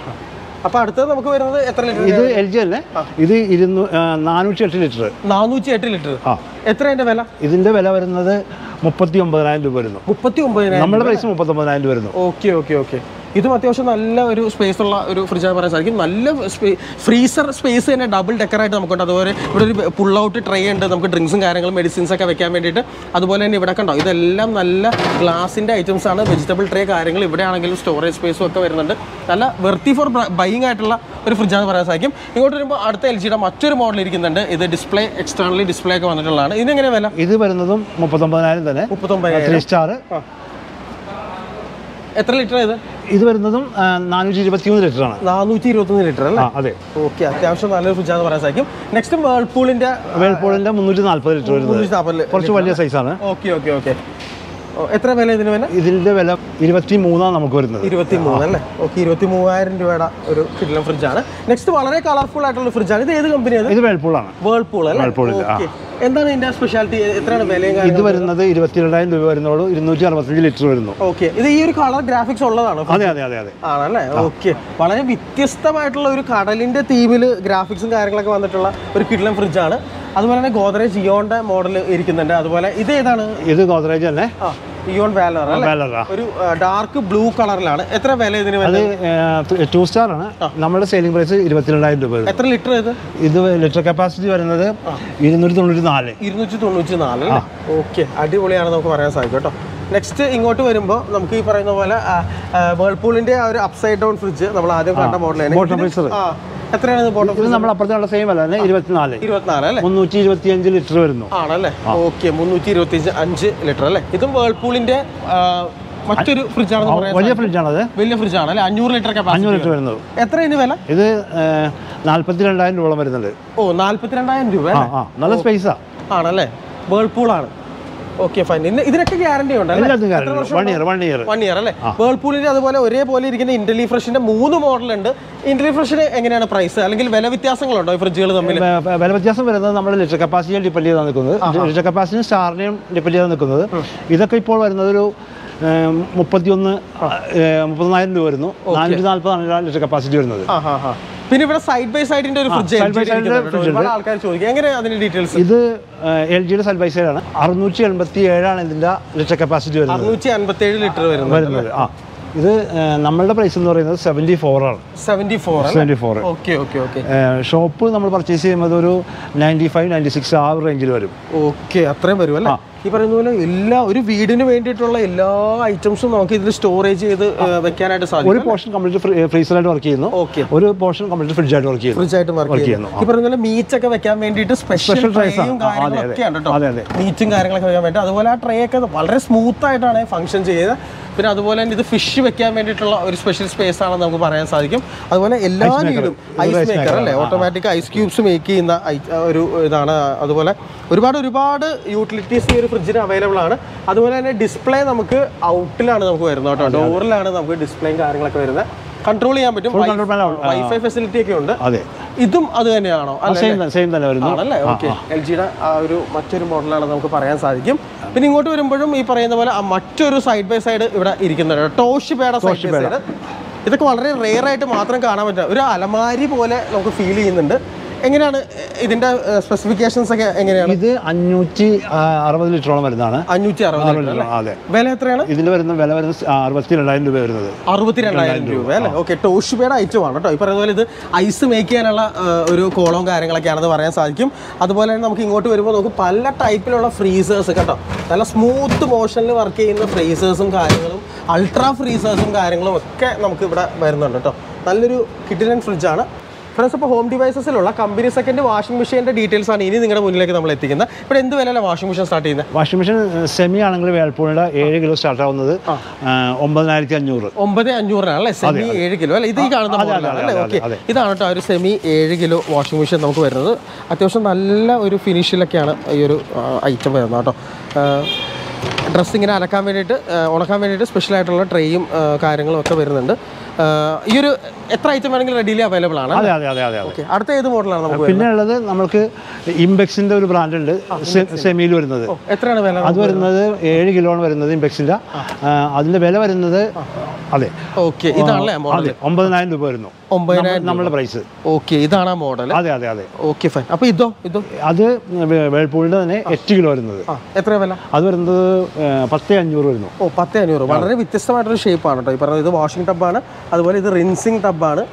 Speaker 1: അപ്പൊ അടുത്തത് നമുക്ക് വരുന്നത് എത്ര ലിറ്റർ
Speaker 2: ഇത് എൽ ജി തന്നെ ഇത് ഇരുന്നൂ നാനൂറ്റി എട്ട് ലിറ്റർ
Speaker 1: നാനൂറ്റി എട്ട് ലിറ്റർ
Speaker 2: ആ
Speaker 1: എത്ര അതിന്റെ വില
Speaker 2: ഇതിന്റെ വില വരുന്നത് മുപ്പത്തി ഒമ്പതിനായിരം രൂപ വരുന്നു
Speaker 1: മുപ്പത്തി ഒമ്പതിനായിരം
Speaker 2: നമ്മുടെ പ്രൈസ് മുപ്പത്തി ഒമ്പതിനായിരം രൂപ വരുന്നു
Speaker 1: ഓക്കെ ഓക്കെ ഓക്കെ ഇതും അത്യാവശ്യം നല്ല ഒരു സ്പേസ് ഉള്ള ഒരു ഫ്രിഡ്ജാണ് പറയാൻ സാധിക്കും നല്ല ഫ്രീസർ സ്പേസ് തന്നെ ഡബിൾ ഡെക്കറായിട്ട് നമുക്കുണ്ട് അതുപോലെ ഇവിടെ ഒരു പുൾ ഔട്ട് ട്രേ ഉണ്ട് നമുക്ക് ഡ്രിങ്ക്സും കാര്യങ്ങളും മെഡിസിൻസ് ഒക്കെ വെക്കാൻ വേണ്ടിയിട്ട് അതുപോലെ തന്നെ ഇവിടെ കണ്ടോ ഇതെല്ലാം നല്ല ഗ്ലാസിൻ്റെ ഐറ്റംസ് ആണ് വെജിറ്റബിൾ ട്രേ കാര്യങ്ങൾ ഇവിടെ ആണെങ്കിലും സ്റ്റോറേജ് സ്പേസും ഒക്കെ വരുന്നുണ്ട് നല്ല വെർത്തി ഫോർ ബൈയിങ് ആയിട്ടുള്ള ഒരു ഫ്രിഡ്ജാണ് പറയാൻ സാധിക്കും ഇങ്ങോട്ട് വരുമ്പോൾ അടുത്ത എൽ ജിയുടെ മറ്റൊരു മോഡൽ ഇരിക്കുന്നുണ്ട് ഇത് ഡിസ്പ്ലേ എക്സ്റ്റേണലി ഡിസ്പ്ലേ ഒക്കെ വന്നിട്ടുള്ളതാണ് ഇതിനെങ്ങനെ വില
Speaker 2: ഇത് വരുന്നതും മുപ്പത്തൊമ്പതിനായിരം തന്നെ
Speaker 1: മുപ്പത്തൊമ്പതിനായിരം
Speaker 2: ത്രീ സ്റ്റാർ
Speaker 1: എത്ര ലിറ്റർ ഇത്
Speaker 2: ഇത് വരുന്നതും നാനൂറ്റി ഇരുപത്തി മൂന്ന് ലിറ്റർ ആണ്
Speaker 1: നാനൂറ്റി ഇരുപത്തൊന്ന് ലിറ്റർ അല്ലേ
Speaker 2: ആ അതെ
Speaker 1: ഓക്കെ അത്യാവശ്യം നല്ലൊരു ഫ്രിഡ്ജാന്ന് പറയാൻ സാധിക്കും നെക്സ്റ്റ് വേൾപൂളിന്റെ
Speaker 2: വേൾപൂളിന്റെ മുന്നൂറ്റി നാല്പത് ലിറ്റർ വരുന്നത് കുറച്ച് വലിയ സൈസാണ്
Speaker 1: ഓക്കെ ഓക്കെ ഓക്കെ എത്ര വില ഇതിന് വില
Speaker 2: ഇതിന്റെ വില ഇരുപത്തി മൂന്നാണ് നമുക്ക് വരുന്നത്
Speaker 1: ഇരുപത്തി മൂന്ന് അല്ലേ ഓക്കെ ഇരുപത്തി മൂവായിരം രൂപയുടെ ഒരു കിഡിലൻ ഫ്രിഡ്ജാണ് നെക്സ്റ്റ് വളരെ കളർഫുൾ ആയിട്ടുള്ള ഫ്രിഡ്ജാണ് ഇത് ഏത് കമ്പനിയാണ്
Speaker 2: ഇത് വേൾപൂളാണ്
Speaker 1: വേൾപൂൾ അല്ലേ
Speaker 2: Whirlpool ന്റെ, ആ.
Speaker 1: ഓക്കെ എന്താണ് ഇതിന്റെ സ്പെഷ്യാലിറ്റി എത്രയാണ് വിലയും
Speaker 2: ഇത്
Speaker 1: കാര്യങ്ങളും
Speaker 2: വരുന്നത് ഇരുപത്തിരണ്ടായിരം രൂപ വരുന്നോളൂ ഇരുന്നൂറ്റി അറുപത്തഞ്ച് ലിറ്റർ വരുന്നു
Speaker 1: ഓക്കെ ഇത് ഈ ഒരു കളർ ഗ്രാഫിക്സ് ഉള്ളതാണോ
Speaker 2: അതെ അതെ അതെ അതെ
Speaker 1: ആണല്ലേ ഓക്കെ വളരെ വ്യത്യസ്തമായിട്ടുള്ള ഒരു കടലിന്റെ തീമിൽ ഗ്രാഫിക്സും കാര്യങ്ങളൊക്കെ വന്നിട്ടുള്ള ഒരു കിഡിലൻ ഫ്രിഡ്ജാണ് അതുപോലെ തന്നെ ഗോദ്രേജ് ജിയോന്റെ മോഡൽ ഇരിക്കുന്നുണ്ട് അതുപോലെ ഇത് ഏതാണ്
Speaker 2: ഇത് ഗോദ്രേജ് തന്നെ
Speaker 1: ഇയോൺ വാലർ അല്ലേ
Speaker 2: വാലർ ആ
Speaker 1: ഒരു ഡാർക്ക് ബ്ലൂ കളറിലാണ് എത്ര വില ഇതിന്
Speaker 2: അത്
Speaker 1: വരുന്നത്
Speaker 2: ടു സ്റ്റാർ ആണ് നമ്മുടെ സെയിലിംഗ് പ്രൈസ് ഇരുപത്തിരണ്ടായിരം രൂപ വരും
Speaker 1: എത്ര ലിറ്റർ ഇത്
Speaker 2: ഇത് ലിറ്റർ കപ്പാസിറ്റി വരുന്നത് ഇരുന്നൂറ്റി തൊണ്ണൂറ്റി നാല്
Speaker 1: ഇരുന്നൂറ്റി തൊണ്ണൂറ്റി നാല് ഓക്കെ അടിപൊളിയാണ് നമുക്ക് പറയാൻ സാധിക്കും കേട്ടോ നെക്സ്റ്റ് ഇങ്ങോട്ട് വരുമ്പോൾ നമുക്ക് ഈ പറയുന്ന പോലെ വേൾപൂളിന്റെ ആ ഒരു അപ്സൈഡ് ഡൗൺ ഫ്രിഡ്ജ് നമ്മൾ ആദ്യം കണ്ട മോഡലാണ്
Speaker 2: Bottom freezer.
Speaker 1: എത്രയാണ് ഇത് ബോട്ടം
Speaker 2: ഇത് നമ്മൾ അപ്പുറത്തുള്ള സെയിം അല്ല തന്നെ ഇരുപത്തിനാല്
Speaker 1: ഇരുപത്തിനാല് അല്ലേ
Speaker 2: മുന്നൂറ്റി ഇരുപത്തി അഞ്ച് ലിറ്റർ വരുന്നു
Speaker 1: ആണല്ലേ ഓക്കെ മുന്നൂറ്റി ഇരുപത്തി അഞ്ച് ലിറ്റർ അല്ലേ ഇതും വേൾപൂളിന്റെ ആ, മറ്റൊരു ഫ്രിഡ്ജ് ആണെന്ന് പറയാൻ
Speaker 2: വലിയ ഫ്രിഡ്ജാണത്
Speaker 1: വലിയ ഫ്രിഡ്ജ് ആണ് അല്ലേ അഞ്ഞൂറ് ലിറ്റർ
Speaker 2: അഞ്ഞൂറ്
Speaker 1: കപ്പാസിറ്റി
Speaker 2: ലിറ്റർ വരുന്നത്
Speaker 1: എത്ര ഇതിന് വില
Speaker 2: ഇത് നാൽപ്പത്തി രണ്ടായിരം രൂപ വരുന്നുണ്ട്
Speaker 1: ഓ നാല്പത്തിരണ്ടായിരം രൂപ
Speaker 2: ആ
Speaker 1: അല്ലേ?
Speaker 2: ആ നല്ല സ്പേസാ
Speaker 1: ആണല്ലേ വേൾപൂൾ ആണ് ഓക്കെ ഫൈൻ ഇന്ന് ഇതിനൊക്കെ ഗ്യാരണ്ടി ഉണ്ട് അല്ലേ
Speaker 2: എല്ലാത്തിനും കാര്യം one year one year
Speaker 1: one year അല്ലേ വേൾപൂളിന്റെ അതുപോലെ ഒരേപോലെ ഇരിക്കുന്ന ഇന്റലി ഫ്രഷിന്റെ മൂന്ന് മോഡൽ ഉണ്ട് ഇന്റലി ഫ്രഷിന് എങ്ങനെയാണ് പ്രൈസ് അല്ലെങ്കിൽ വില വ്യത്യാസങ്ങളുണ്ടോ ഈ ഫ്രിഡ്ജുകൾ തമ്മിൽ
Speaker 2: വില വ്യത്യാസം വരുന്നത് നമ്മുടെ ലിറ്റർ കപ്പാസിറ്റിയെ ഡിപ്പെൻഡ് ചെയ്താണ് നിൽക്കുന്നത് ലിറ്റർ കപ്പാസിറ്റി സ്റ്റാറിനെയും ഡിപ്പെൻഡ് ചെയ്താണ് നിൽക്കുന്നത് ഇതൊക്കെ ഇപ്പോൾ വരുന്നത് ഒരു ഏം, മുപ്പത്തിയൊന്ന് ഏ, മുപ്പത്തിനായിരം രൂപ വരുന്നു നാനൂറ്റി നാൽപ്പതാണ് ലിറ്റർ കപ്പാസിറ്റി വരുന്നത്
Speaker 1: ആ ഹാ ഹാ പിന്നെ ഇവിടെ സൈഡ് ബൈ സൈഡിന്റെ ഒരു ഫ്രിഡ്ജ്
Speaker 2: side by side ന്റെ fridge ഉണ്ട്.
Speaker 1: ആൾക്കാർ ചോദിക്കും എങ്ങനെയാണ് അതിന്റെ ഡീറ്റെയിൽസ്
Speaker 2: ഇത് എൽ ജിയുടെ സൈഡ് ബൈ സൈഡ് ആണ് അറുന്നൂറ്റി എൺപത്തി ഏഴാണ് ഇതിന്റെ ലിറ്റർ കപ്പാസിറ്റി വരുന്നത്
Speaker 1: അറുന്നൂറ്റി അൻപത്തി ഏഴ് ലിറ്റർ വരുന്നത്
Speaker 2: വരുന്നത് ആ ഇത് ഏ, നമ്മളുടെ പ്രൈസ് എന്ന് പറയുന്നത് സെവൻറ്റി ഫോർ ആണ്
Speaker 1: seventy four
Speaker 2: seventy four
Speaker 1: okay okay okay
Speaker 2: shop നമ്മൾ പർച്ചേസ് ചെയ്യുന്നത് ഒരു നയൻറ്റി ഫൈവ് നയൻറ്റി സിക്സ് ആ റേഞ്ചിൽ വരും
Speaker 1: ഓക്കെ അത്രയും വരും അല്ലേ ഈ പറയുന്ന പോലെ എല്ലാ ഒരു വീടിന് വേണ്ടിയിട്ടുള്ള എല്ലാ ഐറ്റംസും നമുക്ക് ഇതിൽ സ്റ്റോറേജ് ചെയ്ത് ഏ, വെക്കാനായിട്ട്
Speaker 2: ഒരു
Speaker 1: സാധിക്കും
Speaker 2: പോർഷൻ കംപ്ലീറ്റ് ഫ്രീസറായിട്ട് വർക്ക് ചെയ്യുന്നു
Speaker 1: ഓക്കെ
Speaker 2: ഒരു പോർഷൻ കംപ്ലീറ്റ് ഫ്രിഡ്ജായിട്ട് വർക്ക് ചെയ്യുന്നു
Speaker 1: ഫ്രിഡ്ജ് ആയിട്ട് വർക്ക് ചെയ്യുന്നു ഈ പറയുന്ന പോലെ മീറ്റ് ഒക്കെ വെക്കാൻ വേണ്ടിയിട്ട് സ്പെഷ്യൽ
Speaker 2: Special trays ആ.
Speaker 1: ട്രേയും
Speaker 2: ആ, അതെ, അതെ.
Speaker 1: കാര്യങ്ങളൊക്കെ ഉണ്ട് കേട്ടോ
Speaker 2: അതെ, അതെ.
Speaker 1: മീറ്റും കാര്യങ്ങളൊക്കെ വെക്കാൻ വേണ്ടി അതുപോലെ ആ ട്രേ ഒക്കെ വളരെ സ്മൂത്ത് ആയിട്ടാണ് ഫംഗ്ഷൻ ചെയ്ത് പിന്നെ അതുപോലെ തന്നെ ഇത് ഫിഷ് വെക്കാൻ വേണ്ടിയിട്ടുള്ള ഒരു സ്പെഷ്യൽ സ്പേസ് ആണെന്ന് നമുക്ക് പറയാൻ സാധിക്കും അതുപോലെ എല്ലാ
Speaker 2: maker.
Speaker 1: നീടും
Speaker 2: ഒരു
Speaker 1: ഐസ്
Speaker 2: ice
Speaker 1: മേക്കർ
Speaker 2: maker
Speaker 1: അല്ലേ
Speaker 2: ആണ്.
Speaker 1: ഓട്ടോമാറ്റിക് ഐസ് ക്യൂബ്സ് മേക്ക് ചെയ്യുന്ന ഐ- ഒരു ഇതാണ് അതുപോലെ ഒരുപാട് ഒരുപാട് യൂട്ടിലിറ്റീസ് ഈ ഒരു ഫ്രിഡ്ജിന് അവൈലബിൾ ആണ് അതുപോലെ തന്നെ ഡിസ്പ്ലേ നമുക്ക് ഔട്ടിലാണ് നമുക്ക് വരുന്നത് കേട്ടോ ഡോറിലാണ് നമുക്ക് ഡിസ്പ്ലേയും കാര്യങ്ങളൊക്കെ വരുന്നത് കൺട്രോൾ ചെയ്യാൻ പറ്റും
Speaker 2: Full control panel, ആ.
Speaker 1: വൈഫൈ ഫെസിലിറ്റി ഒക്കെ ഉണ്ട്
Speaker 2: അതെ
Speaker 1: ഇതും അത് തന്നെയാണോ അല്ല
Speaker 2: സെയിം സെയിം തന്നെ വരുന്നു
Speaker 1: ആണല്ലേ ഓക്കെ എൽ ജിയുടെ ആ ഒരു മറ്റൊരു മോഡലാണ് നമുക്ക് പറയാൻ സാധിക്കും പിന്നെ ഇങ്ങോട്ട് വരുമ്പോഴും ഈ പറയുന്ന പോലെ ആ മറ്റൊരു സൈഡ് ബൈ സൈഡ് ഇവിടെ ഇരിക്കുന്നുണ്ട് ടോഷ് പേട സൈഡ് ബൈ സൈഡ് ഇതൊക്കെ വളരെ റെയർ ആയിട്ട് മാത്രം കാണാൻ പറ്റുക ഒരു അലമാരി പോലെ നമുക്ക് ഫീൽ ചെയ്യുന്നുണ്ട് എങ്ങനെയാണ് ഇതിന്റെ സ്പെസിഫിക്കേഷൻസ് ഒക്കെ എങ്ങനെയാണ്
Speaker 2: ഇത് അഞ്ഞൂറ്റി ആ, അറുപത് ലിറ്ററോളം വരുന്നതാണ്
Speaker 1: അഞ്ഞൂറ്റി അറുപത്
Speaker 2: അറുപത് ലിറ്റർ അതെ
Speaker 1: വില എത്രയാണ്
Speaker 2: ഇതിൽ വരുന്ന വില വരുന്നത് അറുപത്തി രണ്ടായിരം രൂപ വരുന്നത്
Speaker 1: അറുപത്തിരണ്ടായിരം രൂപ അല്ലേ ഓക്കെ ടോഷിബയുടെ ഐറ്റം ആണ് കേട്ടോ ഈ പറയുന്ന പോലെ ഇത് ഐസ് മേക്ക് ചെയ്യാനുള്ള ആ, ഒരു കോളവും കാര്യങ്ങളൊക്കെയാണെന്ന് പറയാൻ സാധിക്കും അതുപോലെ തന്നെ നമുക്ക് ഇങ്ങോട്ട് വരുമ്പോൾ നമുക്ക് പല ടൈപ്പിലുള്ള ഫ്രീസേഴ്സ് കേട്ടോ നല്ല സ്മൂത്ത് മോഷനിൽ വർക്ക് ചെയ്യുന്ന ഫ്രീസേഴ്സും കാര്യങ്ങളും അൾട്രാ ഫ്രീസേഴ്സും കാര്യങ്ങളും ഒക്കെ നമുക്ക് ഇവിടെ വരുന്നുണ്ട് കേട്ടോ നല്ലൊരു കിഡിലൻ ഫ്രിഡ്ജാണ് ഫ്രണ്ട്സ് ഇപ്പോൾ ഹോം ഡിവൈസസിലുള്ള കമ്പനി സെക്കൻഡ് വാഷിംഗ് മെഷീൻ്റെ ഡീറ്റെയിൽസ് ആണ് ഇനി നിങ്ങളുടെ മുന്നിലേക്ക് നമ്മൾ എത്തിക്കുന്നത് ഇവിടെ എന്ത് വിലയിലാണ് വാഷിംഗ് മെഷീൻ സ്റ്റാർട്ട് ചെയ്യുന്നത്
Speaker 2: വാഷിംഗ് മെഷീൻ സെമി ആണെങ്കിൽ വേൾപൂളിന്റെ ഏഴ് കിലോ സ്റ്റാർട്ട് ആവുന്നത് ഒമ്പതിനായിരത്തി അഞ്ഞൂറ്
Speaker 1: ഒമ്പത് അഞ്ഞൂറിനാണ് അല്ലേ സെമി ഏഴ് കിലോ അല്ലേ ഇത് ഈ കാണുന്ന
Speaker 2: അതെ, അതെ,
Speaker 1: മോഡലാണ്
Speaker 2: അതെ,
Speaker 1: അല്ലേ
Speaker 2: അതെ,
Speaker 1: ഓക്കെ
Speaker 2: അതെ.
Speaker 1: ഇതാണ് കേട്ടോ ആ ഒരു സെമി ഏഴ് കിലോ വാഷിംഗ് മെഷീൻ നമുക്ക് വരുന്നത് അത്യാവശ്യം നല്ല ഒരു ഫിനിഷിലൊക്കെയാണ് ഈ ഒരു ഐറ്റം വരുന്നത് കേട്ടോ ഡ്രസ്സ് ഇങ്ങനെ അലക്കാൻ വേണ്ടിയിട്ട് ആ, ഉണക്കാൻ വേണ്ടിയിട്ട് സ്പെഷ്യൽ ആയിട്ടുള്ള ട്രേയും ആ, കാര്യങ്ങളും ഒക്കെ വരുന്നുണ്ട് ആ, ഈ ഒരു എത്ര ഐറ്റം വേണമെങ്കിലും റെഡിയിലി അവൈലബിൾ ആണ്
Speaker 2: അതെ അതെ അതെ അതെ അതെ
Speaker 1: ഓക്കെ അടുത്ത ഏത് മോഡലാണ് നമുക്ക്
Speaker 2: പിന്നെ ഉള്ളത് നമ്മൾക്ക് ഇംബെക്സിന്റെ ഒരു ബ്രാൻഡ് ഉണ്ട് സെമിയിൽ വരുന്നത്
Speaker 1: വരുന്നത്? എത്രയാണ് വില
Speaker 2: അത് വരുന്നത് ഏഴ് കിലോ ആണ് വരുന്നത് ഇംബെക്സിന്റെ അതിന്റെ വില വരുന്നത് അതെ
Speaker 1: ഓക്കെ ഇതാണല്ലേ മോഡൽ
Speaker 2: അതെ ഒമ്പതിനായിരം രൂപ വരുന്നു
Speaker 1: ഒമ്പതിനായിരം
Speaker 2: നമ്മളുടെ പ്രൈസ്
Speaker 1: ഓക്കെ ഇതാണ് ആ മോഡൽ
Speaker 2: അതെ അതെ അതെ
Speaker 1: ഓക്കെ ഫൈൻ അപ്പോൾ ഇതോ ഇതോ
Speaker 2: അത് വേ- വേൾപൂളിന്റെ തന്നെ എട്ട് കിലോ വരുന്നത്
Speaker 1: ആ എത്ര വില
Speaker 2: അത് വരുന്നത് ഏഹ്, പത്ത് അഞ്ഞൂറ് വരുന്നു
Speaker 1: ഓ പത്ത് അഞ്ഞൂറ് വളരെ വ്യത്യസ്തമായിട്ടൊരു ഷേപ്പാണ് കേട്ടോ ഈ പറഞ്ഞത് ഇത് വാഷിംഗ് ടബാണ് അതുപോലെ ഇത് റിൻസിങ് ടബാണ്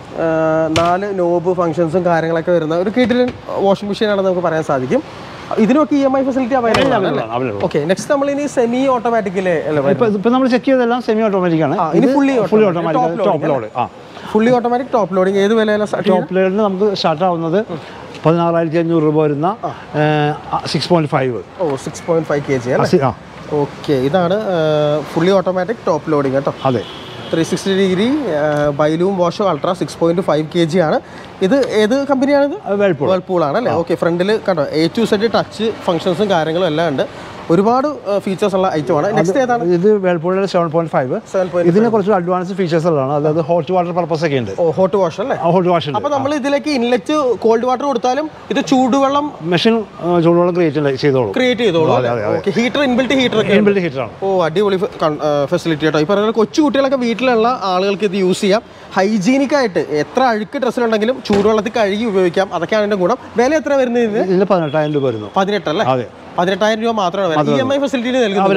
Speaker 1: നാല് നോബ് ഫംഗ്ഷൻസും കാര്യങ്ങളൊക്കെ വരുന്ന ഒരു കിഡിലൻ വാഷിംഗ് മെഷീൻ ആണെന്ന് നമുക്ക് പറയാൻ സാധിക്കും ഇതിനൊക്കെ E M I facility available ആണ്
Speaker 2: available ആണ്, available.
Speaker 1: ഓക്കെ നെക്സ്റ്റ് നമ്മൾ ഇനി സെമി ഓട്ടോമാറ്റിക്കലേ അല്ലേ
Speaker 2: ഇപ്പൊ ഇപ്പൊ നമ്മൾ ചെക്ക് ചെയ്തതെല്ലാം സെമി ഓട്ടോമാറ്റിക് ആണ്
Speaker 1: ആ, ഇനി fully
Speaker 2: fully
Speaker 1: automatic,
Speaker 2: automatic
Speaker 1: top
Speaker 2: top load ആ
Speaker 1: ഫുള്ളി ഓട്ടോമാറ്റിക് ടോപ്പ് ലോഡിംഗ് ഏത് വിലയിലാണ് start ചെയ്യുന്നത്?
Speaker 2: ടോപ്പ് ലോഡിന് നമുക്ക് സ്റ്റാർട്ട് ആവുന്നത് പതിനാറായിരത്തി അഞ്ഞൂറ് രൂപ വരുന്ന സിക്സ് പോയിന്റ് ഫൈവ്
Speaker 1: ഓ six point five K G അല്ലേ
Speaker 2: ആ
Speaker 1: ഓക്കെ ഇതാണ് ഫുള്ളി ഓട്ടോമാറ്റിക് ടോപ്പ് ലോഡിംഗ് കേട്ടോ
Speaker 2: അതെ
Speaker 1: ത്രീ സിക്സ്റ്റി ഡിഗ്രി ബൈലൂം വാഷോ ultra six point five K G ആണ് ഇത് ഏത് കമ്പനിയാണിത്
Speaker 2: വേൾപൂൾ
Speaker 1: വേൾപൂൾ ആണ് അല്ലേ ഓക്കെ ഫ്രണ്ടിൽ കണ്ടോ എ ടു സെറ്റ് ടച്ച് ഫംഗ്ഷൻസും കാര്യങ്ങളും എല്ലാം ഉണ്ട് ഒരുപാട് ഫീച്ചേഴ്സ് ഉള്ള ഐറ്റമാണ് നെക്സ്റ്റ് ഏതാണ്
Speaker 2: ഇത് വേൾപൂളിന്റെ seven point five
Speaker 1: seven point
Speaker 2: ഇതിന് കുറച്ച് അഡ്വാൻസ് ഫീച്ചേഴ്സ് ഉള്ളതാണ് അതായത് ഹോട്ട് വാട്ടർ പർപ്പസ് ഒക്കെ ഉണ്ട്
Speaker 1: ഓ ഹോട്ട് വാഷ് അല്ലേ
Speaker 2: ഹോട്ട് വാഷ് ഉണ്ട്
Speaker 1: അപ്പൊ നമ്മൾ ഇതിലേക്ക് ഇൻലെറ്റ് കോൾഡ് വാട്ടർ കൊടുത്താലും ഇത് ചൂടുവെള്ളം
Speaker 2: മെഷീൻ ചൂടുവെള്ളം ക്രിയേറ്റ് ചെയ്തോളൂ
Speaker 1: ക്രിയേറ്റ് ചെയ്തോളൂ ഓക്കെ ഹീറ്റർ ഇൻബിൽറ്റ് ഹീറ്റർ ഒക്കെ ഉണ്ട്.
Speaker 2: ഇൻബിൽഡ് ഹീറ്റർ ആണ്
Speaker 1: ഓ അടിപൊളി ഫെസിലിറ്റി കേട്ടോ ഈ പറയുന്ന കൊച്ചു കുട്ടികളൊക്കെ വീട്ടിലുള്ള ആളുകൾക്ക് ഇത് യൂസ് ചെയ്യാം ഹൈജീനിക് ആയിട്ട് എത്ര അഴുക്ക് ഡ്രസ്സിലുണ്ടെങ്കിലും ചൂടുവെള്ളത്തിൽ കഴുകി ഉപയോഗിക്കാം അതൊക്കെയാണ് ഇതിന്റെ ഗുണം വില എത്ര വരുന്നത് ഇതിന്
Speaker 2: ഇതിന് പതിനെട്ടായിരം രൂപ വരുന്നു
Speaker 1: പതിനെട്ടല്ലേ
Speaker 2: അതെ
Speaker 1: പതിനെട്ടായിരം രൂപ മാത്രമാണ് ഇ എം ഐ ഫെസിലിറ്റി നൽകുന്നത്
Speaker 2: അവൈലബിൾ ആണ്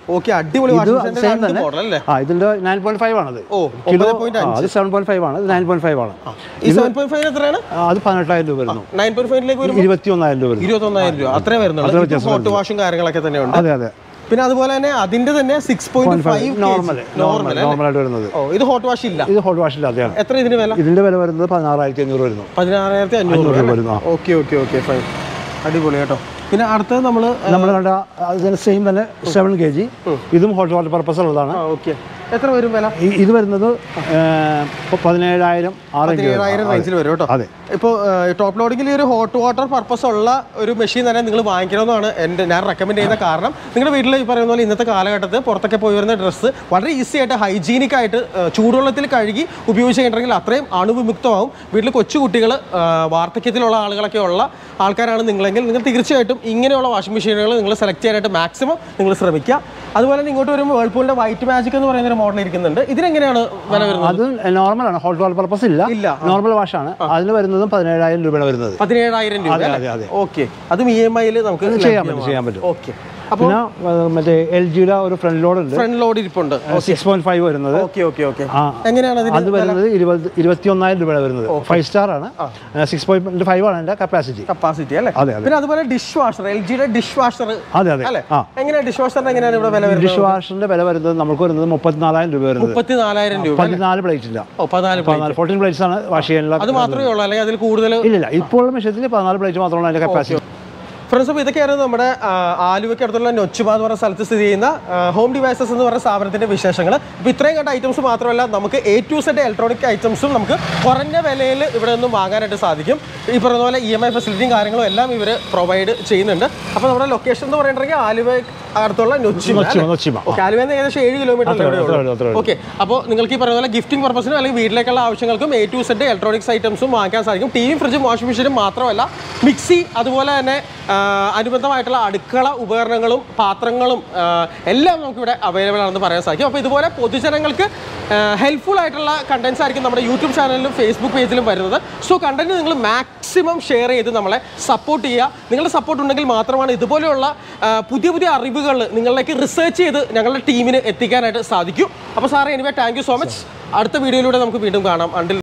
Speaker 1: ഓക്കെ അടിപൊളി
Speaker 2: ഇത്
Speaker 1: വാഷിംഗ് മെഷീന്റെ
Speaker 2: സെയിം
Speaker 1: രണ്ട്
Speaker 2: തന്നെ
Speaker 1: മോഡൽ അല്ലേ
Speaker 2: ആ ഇതിന്റെ നയൻ പോയിന്റ് ഫൈവ് ആണത്
Speaker 1: ഓ,
Speaker 2: കിലോ
Speaker 1: 9.5.
Speaker 2: ആ, അത് സെവൻ പോയിന്റ് ഫൈവ് ആണ് ഇത് നയൻ പോയിന്റ് ഫൈവ് ആണ്
Speaker 1: ഈ സെവൻ പോയിന്റ് ഫൈവ് എത്രയാണ്
Speaker 2: ആ, അത് പതിനെട്ടായിരം രൂപ വരുന്നു
Speaker 1: നയൻ പോയിന്റ് ഫൈവിലേക്ക് വരുമ്പോൾ
Speaker 2: ഇരുപത്തി ഒന്നായിരം രൂപ വരുന്നു
Speaker 1: ഇരുപത്തി ഒന്നായിരം രൂപ അത്രേ വരുന്നുള്ളൂ ഹോട്ട് വാഷും കാര്യങ്ങളൊക്കെ തന്നെ ഉണ്ട്
Speaker 2: അതെ അതെ
Speaker 1: പിന്നെ അതുപോലെ തന്നെ അതിന്റെ തന്നെ six point five
Speaker 2: normal normal നോർമലായിട്ട് വരുന്നത്
Speaker 1: ഓ ഇത് ഹോട്ട് വാഷ് ഇല്ല
Speaker 2: ഇത് ഹോട്ട് വാഷിൽ അതെയാണ്
Speaker 1: എത്ര ഇതിന് വില
Speaker 2: ഇതിന്റെ വില വരുന്നത് പതിനാറായിരത്തി അഞ്ഞൂറ് വരുന്നു
Speaker 1: പതിനാറായിരത്തി അഞ്ഞൂറ്
Speaker 2: അഞ്ഞൂറ്
Speaker 1: രൂപ
Speaker 2: വരുന്നു ആ.
Speaker 1: ഓക്കെ ഓക്കെ ഓക്കെ ഫൈൻ അടിപൊളി കേട്ടോ പിന്നെ അടുത്തത് നമ്മള്
Speaker 2: നമ്മൾ കണ്ട അതിന് സെയിം തന്നെ സെവൻ കെ ജി ഇതും ഹോട്ട് വാട്ടർ പർപ്പസ് ഉള്ളതാണ്
Speaker 1: ഓക്കെ എത്ര വരും വില
Speaker 2: ഈ- ഇത് വരുന്നത് ഏഹ്, ഇപ്പൊ പതിനേഴായിരം ആറ്
Speaker 1: പതിനേഴായിരം റേഞ്ചിൽ വരും കേട്ടോ
Speaker 2: അതെ
Speaker 1: ഇപ്പോൾ ടോപ്പ് ലോഡിങ്ങിൽ ഒരു ഹോട്ട് വാട്ടർ പർപ്പസ് ഉള്ള ഒരു മെഷീൻ തന്നെ നിങ്ങൾ വാങ്ങിക്കണമെന്നാണ് എൻ്റെ ഞാൻ റെക്കമെൻഡ് ചെയ്യുന്ന കാരണം നിങ്ങളുടെ വീട്ടിൽ ഈ പറയുന്ന പോലെ ഇന്നത്തെ കാലഘട്ടത്തിൽ പുറത്തൊക്കെ പോയി വരുന്ന ഡ്രസ്സ് വളരെ ഈസി ആയിട്ട് ഹൈജീനിക് ആയിട്ട് ആ, ചൂടുവെള്ളത്തിൽ കഴുകി ഉപയോഗിച്ചിട്ടുണ്ടെങ്കിൽ അത്രയും അണുവിമുക്തമാവും വീട്ടിൽ കൊച്ചു കുട്ടികൾ വാർദ്ധക്യത്തിലുള്ള ആളുകളൊക്കെ ഉള്ള ആൾക്കാരാണ് നിങ്ങളെങ്കിൽ നിങ്ങൾ തീർച്ചയായിട്ടും ഇങ്ങനെയുള്ള വാഷിംഗ് മെഷീനുകൾ നിങ്ങൾ സെലക്ട് ചെയ്യാനായിട്ട് മാക്സിമം നിങ്ങൾ ശ്രമിക്കുക അതുപോലെ തന്നെ ഇങ്ങോട്ട് വരുമ്പോൾ വേൾപൂളിൻ്റെ വൈറ്റ് മാജിക് എന്ന് പറയുന്ന ഒരു മോഡൽ ഇരിക്കുന്നുണ്ട് ഇതിനെങ്ങനെയാണ് വില വരുന്നത്
Speaker 2: അത് നോർമലാണ് ഹോട്ട് വാട്ടർ പർപ്പസ് ഇല്ല
Speaker 1: ഇല്ല.
Speaker 2: നോർമൽ വാഷാണ് അതിന് വരുന്നതും പതിനേഴായിരം രൂപയാണ് വരുന്നത്
Speaker 1: പതിനേഴായിരം രൂപ
Speaker 2: അതെ അതെ അതെ
Speaker 1: ഓക്കെ അതും ഇ എം ഐയിൽ നമുക്ക്
Speaker 2: അത് ചെയ്യാൻ പറ്റും ചെയ്യാൻ പറ്റും
Speaker 1: ഓക്കെ അപ്പോൾ
Speaker 2: പിന്നെ ഏഹ്, മറ്റേ എൽ ജിയുടെ ഒരു ഫ്രണ്ട് ലോഡ് ഉണ്ട്
Speaker 1: ഫ്രണ്ട് ലോഡ് ഇരിപ്പുണ്ട്
Speaker 2: സിക്സ് പോയിന്റ് ഫൈവ് വരുന്നത്
Speaker 1: ഓക്കെ ഓക്കെ ഓക്കെ
Speaker 2: ആ
Speaker 1: എങ്ങനെയാണ് അതിന്
Speaker 2: അത് വരുന്നത് ഇരുപത് ഇരുപത്തി ഒന്നായിരം രൂപയാണ് വരുന്നത് ഫൈവ് സ്റ്റാർ ആണ് സിക്സ് പോയിന്റ് ഫൈവ് ആണ് അതിന്റെ കപ്പാസിറ്റി
Speaker 1: കപ്പാസിറ്റി അല്ലേ
Speaker 2: അതെ, അതെ.
Speaker 1: പിന്നെ അതുപോലെ ഡിഷ് വാഷർ എൽ ജിയുടെ ഡിഷ് വാഷർ
Speaker 2: അതെ അതെ
Speaker 1: അല്ലേ
Speaker 2: ആ
Speaker 1: എങ്ങനെയാണ് ഡിഷ് വാഷറിന് എങ്ങനെയാണ് ഇവിടെ വില വരുന്നത്
Speaker 2: ഡിഷ് വാഷിന്റെ വില വരുന്നത് നമുക്ക് വരുന്നത് മുപ്പത്തിനാലായിരം രൂപ വരുന്നത്
Speaker 1: മുപ്പത്തിനാലായിരം രൂപ
Speaker 2: പതിനാല് പ്ലേറ്റ് ഇല്ല
Speaker 1: ഓ പതിനാല്
Speaker 2: പതിനാല് ഫോർട്ടീൻ പ്ലേറ്റ്സ് ആണ് വാഷ് ചെയ്യാനുള്ള
Speaker 1: അത് മാത്രമേ ഉള്ളൂ അല്ലെങ്കിൽ അതിൽ കൂടുതൽ
Speaker 2: ഇല്ലില്ല ഇപ്പോൾ ഉള്ള മെഷീനത്തിൽ പതിനാല് പ്ലേറ്റ് മാത്രമാണ് അതിന്റെ കപ്പാസിറ്റി
Speaker 1: ഫ്രണ്ട്സ് അപ്പോൾ ഇതൊക്കെയായിരുന്നു നമ്മുടെ ആ, ആലുവയ്ക്ക് അടുത്തുള്ള നൊച്ചുബ എന്ന് പറഞ്ഞ സ്ഥലത്ത് സ്ഥിതി ചെയ്യുന്ന ഹോം ഡിവൈസസ് എന്ന് പറഞ്ഞ സ്ഥാപനത്തിന്റെ വിശേഷങ്ങൾ ഇപ്പോൾ ഇത്രയും കണ്ട ഐറ്റംസ് മാത്രമല്ല നമുക്ക് എ ടു സെറ്റ് ഇലക്ട്രോണിക് ഐറ്റംസും നമുക്ക് കുറഞ്ഞ വിലയിൽ ഇവിടെ നിന്നും വാങ്ങാനായിട്ട് സാധിക്കും ഈ പറയുന്ന പോലെ ഇ എം ഐ ഫെസിലിറ്റിയും കാര്യങ്ങളും എല്ലാം ഇവർ പ്രൊവൈഡ് ചെയ്യുന്നുണ്ട് അപ്പോൾ നമ്മുടെ ലൊക്കേഷൻ എന്ന് പറയുന്നുണ്ടെങ്കിൽ ആലുവ അടുത്തുള്ള നൊച്ചിമ
Speaker 2: നൊച്ചിമ, നൊച്ചിമ.
Speaker 1: ഓക്കെ ആലുവയിൽ നിന്ന് ഏകദേശം ഏഴ് കിലോമീറ്റർ
Speaker 2: അത്രേ ഉള്ളൂ, അത്രേ ഉള്ളൂ, അത്രേ ഉള്ളൂ.
Speaker 1: ഓക്കെ അപ്പോൾ നിങ്ങൾക്ക് ഈ പറയുന്ന പോലെ ഗിഫ്റ്റിംഗ് പർപ്പസിനും അല്ലെങ്കിൽ വീട്ടിലേക്കുള്ള ആവശ്യങ്ങൾക്കും എ ടു സെറ്റ് ഇലക്ട്രോണിക്സ് ഐറ്റംസും വാങ്ങിക്കാൻ സാധിക്കും ടിവിയും ഫ്രിഡ്ജും വാഷിംഗ് മെഷീനും മാത്രമല്ല മിക്സി അതുപോലെ തന്നെ ആ, അനുബന്ധമായിട്ടുള്ള അടുക്കള ഉപകരണങ്ങളും പാത്രങ്ങളും ആ, എല്ലാം നമുക്കിവിടെ അവൈലബിൾ ആണെന്ന് പറയാൻ സാധിക്കും അപ്പോൾ ഇതുപോലെ പൊതുജനങ്ങൾക്ക് ഹെൽപ്ഫുൾ ആയിട്ടുള്ള കണ്ടന്റ്സ് ആയിരിക്കും നമ്മുടെ യൂട്യൂബ് ചാനലിലും ഫേസ്ബുക്ക് പേജിലും വരുന്നത് സോ കണ്ടന്റ് നിങ്ങൾ മാക്സിമം ഷെയർ ചെയ്ത് നമ്മളെ സപ്പോർട്ട് ചെയ്യുക നിങ്ങളുടെ സപ്പോർട്ട് ഉണ്ടെങ്കിൽ മാത്രമാണ് ഇതുപോലെയുള്ള ആ, പുതിയ പുതിയ അറിവുകൾ നിങ്ങളിലേക്ക് റിസർച്ച് ചെയ്ത് ഞങ്ങളുടെ ടീമിന് എത്തിക്കാനായിട്ട് സാധിക്കും അപ്പോൾ സാറേ anyway thank you so much അടുത്ത വീഡിയോയിലൂടെ നമുക്ക് വീണ്ടും കാണാം അണ്ടിൽ